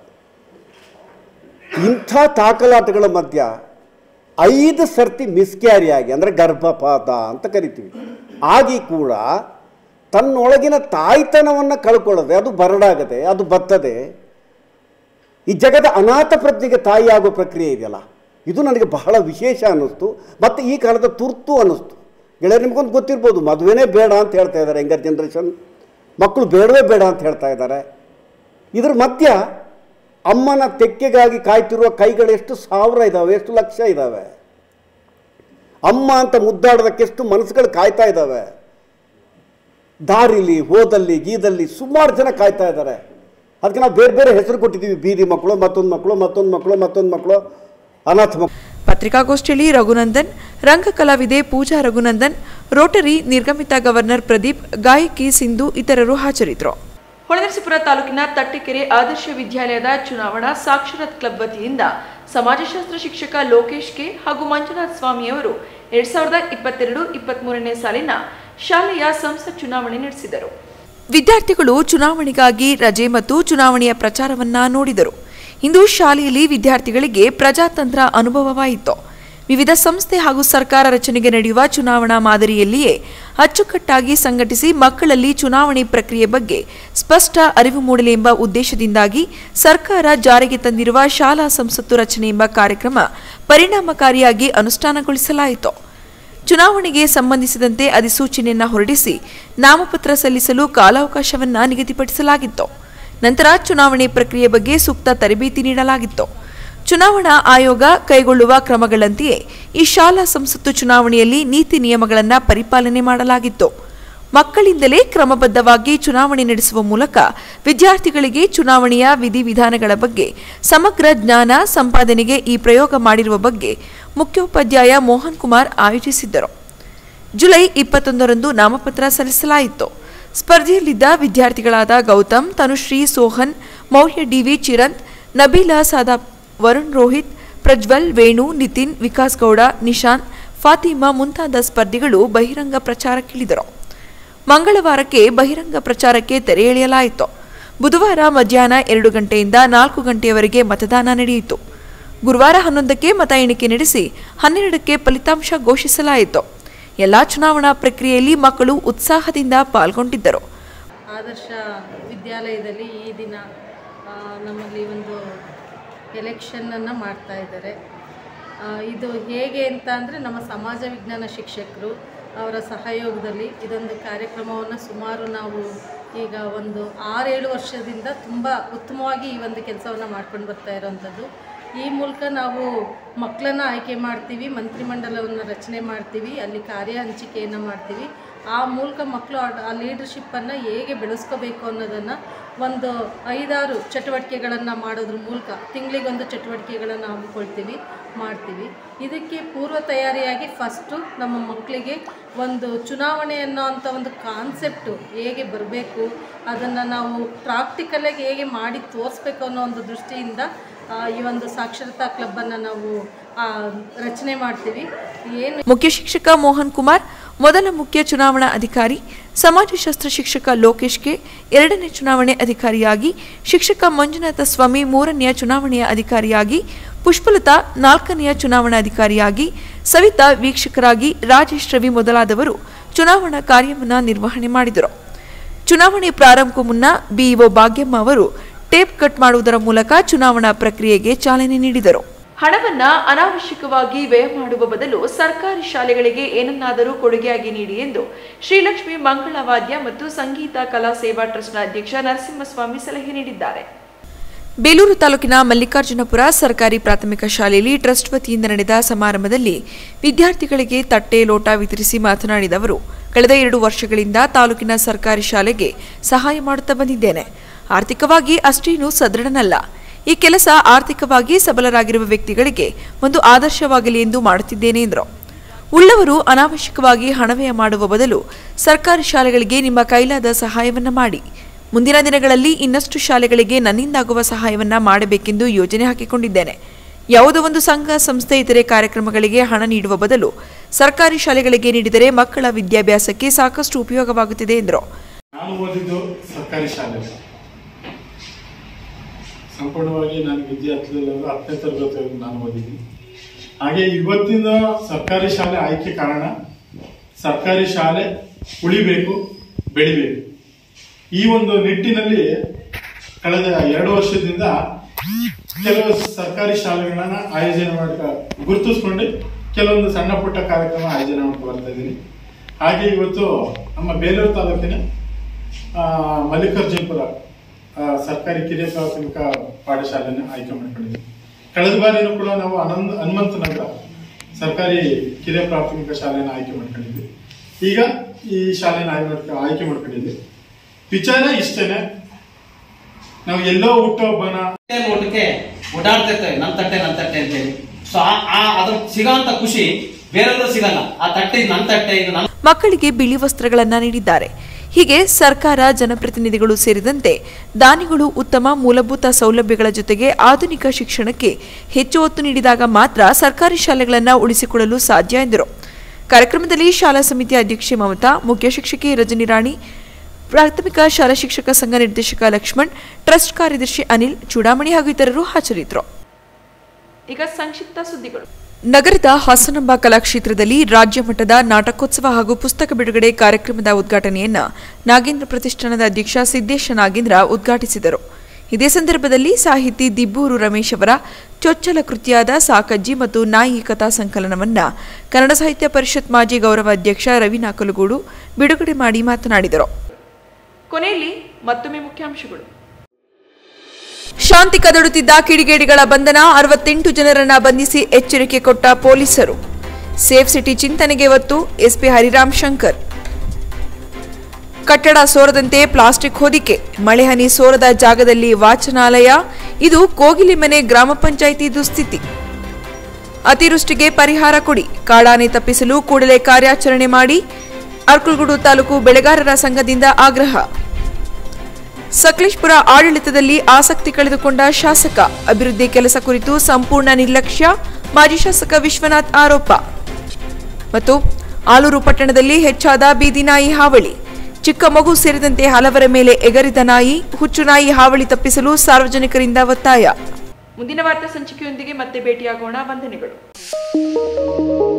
Speaker 17: ಇಂಥ ತಾಕಲಾಟಗಳ ಮಧ್ಯ ಐದು ಸರ್ತಿ ಮಿಸ್ಕ್ಯಾರಿ ಆಗಿ ಅಂದರೆ ಗರ್ಭಪಾತ ಅಂತ ಕರಿತೀವಿ ಆಗಿ ಕೂಡ ತನ್ನೊಳಗಿನ ತಾಯ್ತನವನ್ನು ಕಳ್ಕೊಳ್ಳದೆ ಅದು ಬರಡಾಗದೆ ಅದು ಬತ್ತದೆ ಈ ಜಗದ ಅನಾಥ ಪ್ರಜ್ಞೆಗೆ ತಾಯಿಯಾಗೋ ಪ್ರಕ್ರಿಯೆ ಇದೆಯಲ್ಲ ಇದು ನನಗೆ ಬಹಳ ವಿಶೇಷ ಅನ್ನಿಸ್ತು ಮತ್ತು ಈ ಕಾಲದ ತುರ್ತು ಅನ್ನಿಸ್ತು ಗೆಳೆಯರು ನಿಮ್ಗೊಂದು ಗೊತ್ತಿರ್ಬೋದು ಮದುವೆನೇ ಬೇಡ ಅಂತ ಹೇಳ್ತಾ ಇದ್ದಾರೆ ಯಂಗರ್ ಜನ್ರೇಷನ್ ಮಕ್ಕಳು ಬೇಡವೇ ಬೇಡ ಅಂತ ಹೇಳ್ತಾ ಇದ್ದಾರೆ ಇದ್ರ ಮಧ್ಯ ಅಮ್ಮನ ತೆಕ್ಕೆಗಾಗಿ ಕಾಯ್ತಿರುವ ಕೈಗಳು ಎಷ್ಟು ಸಾವಿರ ಇದ್ದಾವೆ ಎಷ್ಟು ಲಕ್ಷ ಇದ್ದಾವೆ ಅಮ್ಮ ಅಂತ ಮುದ್ದಾಡೋದಕ್ಕೆ ಎಷ್ಟು ಮನಸ್ಸುಗಳು ಕಾಯ್ತಾ ಇದ್ದಾವೆ ದಾರಿಲಿ ಹೋದಲ್ಲಿ ಗೀದಲ್ಲಿ ಸುಮಾರು ಜನ ಕಾಯ್ತಾ ಇದ್ದಾರೆ ಅದಕ್ಕೆ ನಾವು ಬೇರೆ ಬೇರೆ ಹೆಸರು ಕೊಟ್ಟಿದ್ದೀವಿ ಬೀದಿ ಮಕ್ಕಳು ಮತ್ತೊಂದು ಮಕ್ಕಳು ಮತ್ತೊಂದು ಮಕ್ಕಳು ಮತ್ತೊಂದು ಮಕ್ಕಳು ಅನಾಥ ಮಕ್ಕಳು
Speaker 2: ಪತ್ರಿಕಾಗೋಷ್ಠಿಯಲ್ಲಿ ರಘುನಂದನ್ ರಂಗ ಕಲಾವಿದೆ ಪೂಜಾ ರಘುನಂದನ್ ರೋಟರಿ ನಿರ್ಗಮಿತ ಗವರ್ನರ್ ಪ್ರದೀಪ್ ಗಾಯಕಿ ಸಿಂಧು ಇತರರು ಹಾಜರಿದ್ದರು
Speaker 1: ಹೊಳೆನರಸೀಪುರ ತಾಲೂಕಿನ ತಟ್ಟೆಕೆರೆ ಆದರ್ಶ ವಿದ್ಯಾಲಯದ ಚುನಾವಣಾ ಸಾಕ್ಷರತ್ ಕ್ಲಬ್ ವತಿಯಿಂದ ಸಮಾಜಶಾಸ್ತ್ರ ಶಿಕ್ಷಕ ಲೋಕೇಶ್ ಕೆ ಹಾಗೂ ಮಂಜುನಾಥ್ ಸ್ವಾಮಿ ಅವರು ಎರಡ್ ಸಾವಿರದ ಇಪ್ಪತ್ತೆರಡು ಇಪ್ಪತ್ಮೂರನೇ ಸಾಲಿನ ಶಾಲೆಯ ಸಂಸತ್ ಚುನಾವಣೆ ನಡೆಸಿದರು
Speaker 2: ವಿದ್ಯಾರ್ಥಿಗಳು ಚುನಾವಣೆಗಾಗಿ ರಜೆ ಮತ್ತು ಚುನಾವಣೆಯ ಪ್ರಚಾರವನ್ನ ನೋಡಿದರು ಇಂದು ಶಾಲೆಯಲ್ಲಿ ವಿದ್ಯಾರ್ಥಿಗಳಿಗೆ ಪ್ರಜಾತಂತ್ರ ಅನುಭವವಾಯಿತು ವಿವಿಧ ಸಂಸ್ಥೆ ಹಾಗೂ ಸರ್ಕಾರ ರಚನೆಗೆ ನಡೆಯುವ ಚುನಾವಣಾ ಮಾದರಿಯಲ್ಲಿಯೇ ಅಚ್ಚುಕಟ್ಟಾಗಿ ಸಂಘಟಿಸಿ ಮಕ್ಕಳಲ್ಲಿ ಚುನಾವಣೆ ಪ್ರಕ್ರಿಯೆ ಬಗ್ಗೆ ಸ್ಪಷ್ಟ ಅರಿವು ಮೂಡಲಿ ಎಂಬ ಉದ್ದೇಶದಿಂದಾಗಿ ಸರ್ಕಾರ ಜಾರಿಗೆ ತಂದಿರುವ ಶಾಲಾ ಸಂಸತ್ತು ರಚನೆ ಎಂಬ ಕಾರ್ಯಕ್ರಮ ಪರಿಣಾಮಕಾರಿಯಾಗಿ ಅನುಷ್ಠಾನಗೊಳಿಸಲಾಯಿತು ಚುನಾವಣೆಗೆ ಸಂಬಂಧಿಸಿದಂತೆ ಅಧಿಸೂಚನೆಯನ್ನ ಹೊರಡಿಸಿ ನಾಮಪತ್ರ ಸಲ್ಲಿಸಲು ಕಾಲಾವಕಾಶವನ್ನ ನಿಗದಿಪಡಿಸಲಾಗಿತ್ತು ನಂತರ ಚುನಾವಣೆ ಪ್ರಕ್ರಿಯೆ ಬಗ್ಗೆ ಸೂಕ್ತ ತರಬೇತಿ ನೀಡಲಾಗಿತ್ತು ಚುನಾವಣಾ ಆಯೋಗ ಕೈಗೊಳ್ಳುವ ಕ್ರಮಗಳಂತೆಯೇ ಈ ಶಾಲಾ ಸಂಸತ್ತು ಚುನಾವಣೆಯಲ್ಲಿ ನೀತಿ ನಿಯಮಗಳನ್ನು ಪರಿಪಾಲನೆ ಮಾಡಲಾಗಿತ್ತು ಮಕ್ಕಳಿಂದಲೇ ಕ್ರಮಬದ್ಧವಾಗಿ ಚುನಾವಣೆ ನಡೆಸುವ ಮೂಲಕ ವಿದ್ಯಾರ್ಥಿಗಳಿಗೆ ಚುನಾವಣೆಯ ವಿಧಿವಿಧಾನಗಳ ಬಗ್ಗೆ ಸಮಗ್ರ ಜ್ಞಾನ ಸಂಪಾದನೆಗೆ ಈ ಪ್ರಯೋಗ ಮಾಡಿರುವ ಬಗ್ಗೆ ಮುಖ್ಯೋಪಾಧ್ಯಾಯ ಮೋಹನ್ ಕುಮಾರ್ ಆಯೋಜಿಸಿದ್ದರು ಜುಲೈ ಇಪ್ಪತ್ತೊಂದರಂದು ನಾಮಪತ್ರ ಸಲ್ಲಿಸಲಾಯಿತು ಸ್ಪರ್ಧೆಯಲ್ಲಿದ್ದ ವಿದ್ಯಾರ್ಥಿಗಳಾದ ಗೌತಮ್ ತನುಶ್ರೀ ಸೋಹನ್ ಮೌರ್ಯ ಡಿವಿ ಚಿರಂತ್ ನಬೀಲಾ ಸಾದಾ ವರುಣ್ ರೋಹಿತ್ ಪ್ರಜ್ವಲ್ ವೇಣು ನಿತಿನ್ ವಿಕಾಸ್ ಗೌಡ ನಿಶಾಂತ್ ಫಾತಿಮಾ ಮುಂತಾದ ಸ್ಪರ್ಧಿಗಳು ಬಹಿರಂಗ ಪ್ರಚಾರಕ್ಕಿಳಿದರು ಮಂಗಳವಾರಕ್ಕೆ ಬಹಿರಂಗ ಪ್ರಚಾರಕ್ಕೆ ತೆರೆ ಎಳೆಯಲಾಯಿತು ಬುಧವಾರ ಮಧ್ಯಾಹ್ನ ಎರಡು ಗಂಟೆಯಿಂದ ನಾಲ್ಕು ಗಂಟೆಯವರೆಗೆ ಮತದಾನ ನಡೆಯಿತು ಗುರುವಾರ ಹನ್ನೊಂದಕ್ಕೆ ಮತ ಎಣಿಕೆ ನಡೆಸಿ ಹನ್ನೆರಡಕ್ಕೆ ಫಲಿತಾಂಶ ಘೋಷಿಸಲಾಯಿತು ಎಲ್ಲಾ ಚುನಾವಣಾ ಪ್ರಕ್ರಿಯೆಯಲ್ಲಿ ಮಕ್ಕಳು ಉತ್ಸಾಹದಿಂದ ಪಾಲ್ಗೊಂಡಿದ್ದರು
Speaker 18: ಆದರ್ಶ ವಿದ್ಯಾಲಯದಲ್ಲಿ ಈ ದಿನ ಆ, ನಮ್ಮಲ್ಲಿ ಒಂದು ಎಲೆಕ್ಷನ್ನನ್ನು ಮಾಡ್ತಾ ಇದ್ದಾರೆ ಆ, ಇದು ಹೇಗೆ ಅಂತ ಅಂದರೆ ನಮ್ಮ ಸಮಾಜ ವಿಜ್ಞಾನ ಶಿಕ್ಷಕರು ಅವರ ಸಹಯೋಗದಲ್ಲಿ ಇದೊಂದು ಕಾರ್ಯಕ್ರಮವನ್ನು ಸುಮಾರು ನಾವು ಈಗ ಒಂದು ಆರೇಳು ವರ್ಷದಿಂದ ತುಂಬ ಉತ್ತಮವಾಗಿ ಈ ಒಂದು ಕೆಲಸವನ್ನು ಮಾಡ್ಕೊಂಡು ಬರ್ತಾ ಇರೋವಂಥದ್ದು ಈ ಮೂಲಕ ನಾವು ಮಕ್ಕಳನ್ನ ಆಯ್ಕೆ ಮಾಡ್ತೀವಿ ಮಂತ್ರಿಮಂಡಲವನ್ನು ರಚನೆ ಮಾಡ್ತೀವಿ ಅಲ್ಲಿ ಕಾರ್ಯ ಹಂಚಿಕೆಯನ್ನು ಮಾಡ್ತೀವಿ ಆ ಮೂಲಕ ಮಕ್ಕಳು ಆ ಲೀಡರ್ಶಿಪ್ಪನ್ನು ಹೇಗೆ ಬೆಳೆಸ್ಕೋಬೇಕು ಅನ್ನೋದನ್ನು ಒಂದು ಐದಾರು ಚಟುವಟಿಕೆಗಳನ್ನು ಮಾಡೋದ್ರ ಮೂಲಕ ತಿಂಗಳಿಗೊಂದು ಚಟುವಟಿಕೆಗಳನ್ನು ಹಮ್ಮಿಕೊಳ್ತೀವಿ ಮಾಡ್ತೀವಿ ಇದಕ್ಕೆ ಪೂರ್ವ ತಯಾರಿಯಾಗಿ ಫಸ್ಟು ನಮ್ಮ ಮಕ್ಕಳಿಗೆ ಒಂದು ಚುನಾವಣೆ ಅನ್ನೋ ಅಂಥ ಒಂದು ಕಾನ್ಸೆಪ್ಟು ಹೇಗೆ ಬರಬೇಕು ಅದನ್ನು ನಾವು ಪ್ರಾಕ್ಟಿಕಲಾಗಿ ಹೇಗೆ ಮಾಡಿ ತೋರಿಸ್ಬೇಕು ಅನ್ನೋ ಒಂದು ದೃಷ್ಟಿಯಿಂದ ಆ, ಈ ಒಂದು ಸಾಕ್ಷರತಾ ಕ್ಲಬ್ಬನ್ನು ನಾವು ಆ, ರಚನೆ ಮಾಡ್ತೀವಿ ಏನು
Speaker 2: ಮುಖ್ಯ ಶಿಕ್ಷಕ ಮೋಹನ್ ಕುಮಾರ್ ಮೊದಲ ಮುಖ್ಯ ಚುನಾವಣಾ ಅಧಿಕಾರಿ ಸಮಾಜಶಾಸ್ತ್ರ ಶಿಕ್ಷಕ ಲೋಕೇಶ್ಗೆ ಎರಡನೇ ಚುನಾವಣೆ ಅಧಿಕಾರಿಯಾಗಿ ಶಿಕ್ಷಕ ಮಂಜುನಾಥ ಸ್ವಾಮಿ ಮೂರನೆಯ ಚುನಾವಣೆಯ ಅಧಿಕಾರಿಯಾಗಿ ಪುಷ್ಪಲತಾ ನಾಲ್ಕನೆಯ ಚುನಾವಣಾಧಿಕಾರಿಯಾಗಿ ಸವಿತಾ ವೀಕ್ಷಕರಾಗಿ ರಾಜೇಶ್ ರವಿ ಮೊದಲಾದವರು ಚುನಾವಣಾ ಕಾರ್ಯವನ್ನು ನಿರ್ವಹಣೆ ಮಾಡಿದರು ಚುನಾವಣೆ ಪ್ರಾರಂಭಕ್ಕೂ ಮುನ್ನ ಬಿಇಒ ಭಾಗ್ಯಮ್ಮ ಅವರು ಟೇಪ್ ಕಟ್ ಮಾಡುವುದರ ಮೂಲಕ ಚುನಾವಣಾ ಪ್ರಕ್ರಿಯೆಗೆ ಚಾಲನೆ ನೀಡಿದರು
Speaker 1: ಹಣವನ್ನ ಅನಾವಶ್ಯಕವಾಗಿ ವ್ಯಯ ಮಾಡುವ ಬದಲು ಸರ್ಕಾರಿ ಶಾಲೆಗಳಿಗೆ ಏನನ್ನಾದರೂ ಕೊಡುಗೆಯಾಗಿ ನೀಡಿ ಎಂದು ಶ್ರೀಲಕ್ಷ್ಮಿ ಮಂಗಳವಾದ್ಯ ಮತ್ತು ಸಂಗೀತ ಕಲಾ ಸೇವಾ ಟ್ರಸ್ಟ್ನ ಅಧ್ಯಕ್ಷ ನರಸಿಂಹಸ್ವಾಮಿ ಸಲಹೆ ನೀಡಿದ್ದಾರೆ
Speaker 2: ಬೇಲೂರು ತಾಲೂಕಿನ ಮಲ್ಲಿಕಾರ್ಜುನಪುರ ಸರ್ಕಾರಿ ಪ್ರಾಥಮಿಕ ಶಾಲೆಯಲ್ಲಿ ಟ್ರಸ್ಟ್ ವತಿಯಿಂದ ನಡೆದ ಸಮಾರಂಭದಲ್ಲಿ ವಿದ್ಯಾರ್ಥಿಗಳಿಗೆ ತಟ್ಟೆ ಲೋಟ ವಿತರಿಸಿ ಮಾತನಾಡಿದ ಅವರು ಕಳೆದ ಎರಡು ವರ್ಷಗಳಿಂದ ತಾಲೂಕಿನ ಸರ್ಕಾರಿ ಶಾಲೆಗೆ ಸಹಾಯ ಮಾಡುತ್ತಾ ಬಂದಿದ್ದೇನೆ ಆರ್ಥಿಕವಾಗಿ ಅಷ್ಟೇನೂ ಸದೃಢನಲ್ಲ ಈ ಕೆಲಸ ಆರ್ಥಿಕವಾಗಿ ಸಬಲರಾಗಿರುವ ವ್ಯಕ್ತಿಗಳಿಗೆ ಒಂದು ಆದರ್ಶವಾಗಲಿ ಎಂದು ಮಾಡುತ್ತಿದ್ದೇನೆ ಎಂದರು ಉಳ್ಳವರು ಅನಾವಶ್ಯಕವಾಗಿ ಹಣವ್ಯಯ ಮಾಡುವ ಬದಲು ಸರ್ಕಾರಿ ಶಾಲೆಗಳಿಗೆ ನಿಮ್ಮ ಕೈಲಾದ ಸಹಾಯವನ್ನ ಮಾಡಿ ಮುಂದಿನ ದಿನಗಳಲ್ಲಿ ಇನ್ನಷ್ಟು ಶಾಲೆಗಳಿಗೆ ನನ್ನಿಂದಾಗುವ ಸಹಾಯವನ್ನ ಮಾಡಬೇಕೆಂದು ಯೋಜನೆ ಹಾಕಿಕೊಂಡಿದ್ದೇನೆ ಯಾವುದೋ ಒಂದು ಸಂಘ ಸಂಸ್ಥೆ ಇತರೆ ಕಾರ್ಯಕ್ರಮಗಳಿಗೆ ಹಣ ನೀಡುವ ಬದಲು ಸರ್ಕಾರಿ ಶಾಲೆಗಳಿಗೆ ನೀಡಿದರೆ ಮಕ್ಕಳ ವಿದ್ಯಾಭ್ಯಾಸಕ್ಕೆ ಸಾಕಷ್ಟು ಉಪಯೋಗವಾಗುತ್ತಿದೆ ಎಂದರು
Speaker 19: ನಾನು ಓದಿದ್ದು ಸರ್ಕಾರಿ ಶಾಲೆ ಸಂಪೂರ್ಣವಾಗಿ ನಾನು ವಿದ್ಯಾರ್ಥಿಗಳು ಹತ್ತನೇ ತರಗತಿವರೆಗೂ ನಾನು ಓದಿದ್ದೀನಿ ಹಾಗೆ ಇವತ್ತಿನ ಸರ್ಕಾರಿ ಶಾಲೆ ಆಯ್ಕೆ ಕಾರಣ ಸರ್ಕಾರಿ ಶಾಲೆ ಉಳಿಬೇಕು ಬೆಳಿಬೇಕು ಈ ಒಂದು ನಿಟ್ಟಿನಲ್ಲಿ ಕಳೆದ ಎರಡು ವರ್ಷದಿಂದ ಕೆಲವು ಸರ್ಕಾರಿ ಶಾಲೆಗಳನ್ನ ಆಯೋಜನೆ ಮಾಡಿ ಗುರುತಿಸ್ಕೊಂಡು ಕೆಲವೊಂದು ಸಣ್ಣ ಪುಟ್ಟ ಕಾರ್ಯಕ್ರಮ ಆಯೋಜನೆ ಮಾಡ್ಕೊಂಡು ಬರ್ತಾ ಇದ್ದೀನಿ ಹಾಗೆ ಇವತ್ತು ನಮ್ಮ ಬೇಲೂರು ತಾಲೂಕಿನ ಆ, ಮಲ್ಲಿಕಾರ್ಜುನಪುರ ಆ, ಸರ್ಕಾರಿ ಕಿರಿಯ ಪ್ರಾಥಮಿಕ ಪಾಠಶಾಲೆನ ಆಯ್ಕೆ ಮಾಡ್ಕೊಂಡಿದ್ದೀವಿ ಕಳೆದ ಬಾರಿನೂ ಕೂಡ ನಾವು ಅನಂತ ಹನುಮಂತ ನಗರ ಸರ್ಕಾರಿ ಕಿರಿಯ ಪ್ರಾಥಮಿಕ ಶಾಲೆನ ಆಯ್ಕೆ ಮಾಡ್ಕೊಂಡಿದ್ವಿ ಈಗ ಈ ಶಾಲೆನ ಆಯ್ಕೆ ಮಾಡ್ಕ- ಆಯ್ಕೆ ಮಾಡ್ಕೊಂಡಿದ್ವಿ ವಿಚಾರ ಇಷ್ಟೇನೆ ನಾವು ಎಲ್ಲೋ ಹುಟ್ಟುಹಬ್ಬನ
Speaker 15: ಊಟಕ್ಕೆ ಓಡಾಡ್ತಿರ್ತೇವೆ ನನ್ ತಟ್ಟೆ ನನ್ ತಟ್ಟೆ ಅಂತೇಳಿ ಸೊ ಆ ಅದ್ರ ಸಿಗೋಂತ ಖುಷಿ ಬೇರೆಲ್ಲೂ ಸಿಗಲ್ಲ ಆ ತಟ್ಟೆ ಇದು ನನ್ ತಟ್ಟೆ ಇದು ನನ್
Speaker 2: ಮಕ್ಕಳಿಗೆ ಬಿಳಿ ವಸ್ತ್ರಗಳನ್ನು ನೀಡಿದ್ದಾರೆ ಹೀಗೆ ಸರ್ಕಾರ ಜನಪ್ರತಿನಿಧಿಗಳು ಸೇರಿದಂತೆ ದಾನಿಗಳು ಉತ್ತಮ ಮೂಲಭೂತ ಸೌಲಭ್ಯಗಳ ಜೊತೆಗೆ ಆಧುನಿಕ ಶಿಕ್ಷಣಕ್ಕೆ ಹೆಚ್ಚು ಒತ್ತು ನೀಡಿದಾಗ ಮಾತ್ರ ಸರ್ಕಾರಿ ಶಾಲೆಗಳನ್ನು ಉಳಿಸಿಕೊಳ್ಳಲು ಸಾಧ್ಯ ಎಂದರು ಕಾರ್ಯಕ್ರಮದಲ್ಲಿ ಶಾಲಾ ಸಮಿತಿ ಅಧ್ಯಕ್ಷೆ ಮಮತಾ ಮುಖ್ಯ ಶಿಕ್ಷಕಿ ರಜನಿ ರಾಣಿ ಪ್ರಾಥಮಿಕ ಶಾಲಾ ಶಿಕ್ಷಕ ಸಂಘ ನಿರ್ದೇಶಕ ಲಕ್ಷ್ಮಣ್ ಟ್ರಸ್ಟ್ ಕಾರ್ಯದರ್ಶಿ ಅನಿಲ್ ಚೂಡಾಮಣಿ ಹಾಗೂ ಇತರರು ಹಾಜರಿದ್ದರು
Speaker 1: ಈಗ ಸಂಕ್ಷಿಪ್ತ ಸುದ್ದಿಗಳು
Speaker 2: ನಗರದ ಹಾಸನಾಂಬ ಕಲಾಕ್ಷೇತ್ರದಲ್ಲಿ ರಾಜ್ಯ ಮಟ್ಟದ ನಾಟಕೋತ್ಸವ ಹಾಗೂ ಪುಸ್ತಕ ಬಿಡುಗಡೆ ಕಾರ್ಯಕ್ರಮದ ಉದ್ಘಾಟನೆಯನ್ನ ನಾಗೇಂದ್ರ ಪ್ರತಿಷ್ಠಾನದ ಅಧ್ಯಕ್ಷ ಸಿದ್ದೇಶ ನಾಗೇಂದ್ರ ಉದ್ಘಾಟಿಸಿದರು ಇದೇ ಸಂದರ್ಭದಲ್ಲಿ ಸಾಹಿತಿ ದಿಬ್ಬೂರು ರಮೇಶ್ ಅವರ ಚೊಚ್ಚಲ ಕೃತಿಯಾದ ಸಾಕಜ್ಜಿ ಮತ್ತು ನಾಯಿ ಕಥಾ ಸಂಕಲನವನ್ನ ಕನ್ನಡ ಸಾಹಿತ್ಯ ಪರಿಷತ್ ಮಾಜಿ ಗೌರವ ಅಧ್ಯಕ್ಷ ರವಿ ನಾಕಲಗೂಡು ಬಿಡುಗಡೆ ಮಾಡಿ ಮಾತನಾಡಿದರು
Speaker 1: ಕೊನೆಯಲ್ಲಿ ಮತ್ತೊಮ್ಮೆ ಮುಖ್ಯಾಂಶಗಳು
Speaker 2: ಶಾಂತಿ ಕದಡುತ್ತಿದ್ದ ಕಿಡಿಗೇಡಿಗಳ ಬಂಧನ ಅರವತ್ತೆಂಟು ಜನರನ್ನ ಬಂಧಿಸಿ ಎಚ್ಚರಿಕೆ ಕೊಟ್ಟ ಪೊಲೀಸರು ಸೇಫ್ ಸಿಟಿ ಚಿಂತನೆಗೆ ಒತ್ತು ಎಸ್ಪಿ ಹರಿರಾಮ್ ಶಂಕರ್ ಕಟ್ಟಡ ಸೋರದಂತೆ ಪ್ಲಾಸ್ಟಿಕ್ ಹೊದಿಕೆ ಮಳೆ ಹನಿ ಸೋರದ ಜಾಗದಲ್ಲಿ ವಾಚನಾಲಯ ಇದು ಕೋಗಿಲಿಮನೆ ಗ್ರಾಮ ಪಂಚಾಯಿತಿ ದುಸ್ಥಿತಿ ಅತಿವೃಷ್ಟಿಗೆ ಪರಿಹಾರ ಕೊಡಿ ಕಾಡಾನೆ ತಪ್ಪಿಸಲು ಕೂಡಲೇ ಕಾರ್ಯಾಚರಣೆ ಮಾಡಿ ಅರ್ಕಲ್ಗೂಡು ತಾಲೂಕು ಬೆಳೆಗಾರರ ಸಂಘದಿಂದ ಆಗ್ರಹ ಸಕಲೇಶ್ಪುರ ಆಡಳಿತದಲ್ಲಿ ಆಸಕ್ತಿ ಕಳೆದುಕೊಂಡ ಶಾಸಕ ಅಭಿವೃದ್ಧಿ ಕೆಲಸ ಕುರಿತು ಸಂಪೂರ್ಣ ನಿರ್ಲಕ್ಷ್ಯ ಮಾಜಿ ಶಾಸಕ ವಿಶ್ವನಾಥ್ ಆರೋಪ ಮತ್ತು ಆಲೂರು ಪಟ್ಟಣದಲ್ಲಿ ಹೆಚ್ಚಾದ ಬೀದಿ ನಾಯಿ ಹಾವಳಿ ಚಿಕ್ಕ ಮಗು ಸೇರಿದಂತೆ ಹಲವರ ಮೇಲೆ ಎಗರಿದ ನಾಯಿ ಹುಚ್ಚು ನಾಯಿ ಹಾವಳಿ ತಪ್ಪಿಸಲು ಸಾರ್ವಜನಿಕರಿಂದ ಒತ್ತಾಯ
Speaker 1: ಮುಂದಿನ ವಾರ್ತಾ ಸಂಚಿಕೆಯೊಂದಿಗೆ ಮತ್ತೆ ಭೇಟಿಯಾಗೋಣ ವಂದನೆಗಳು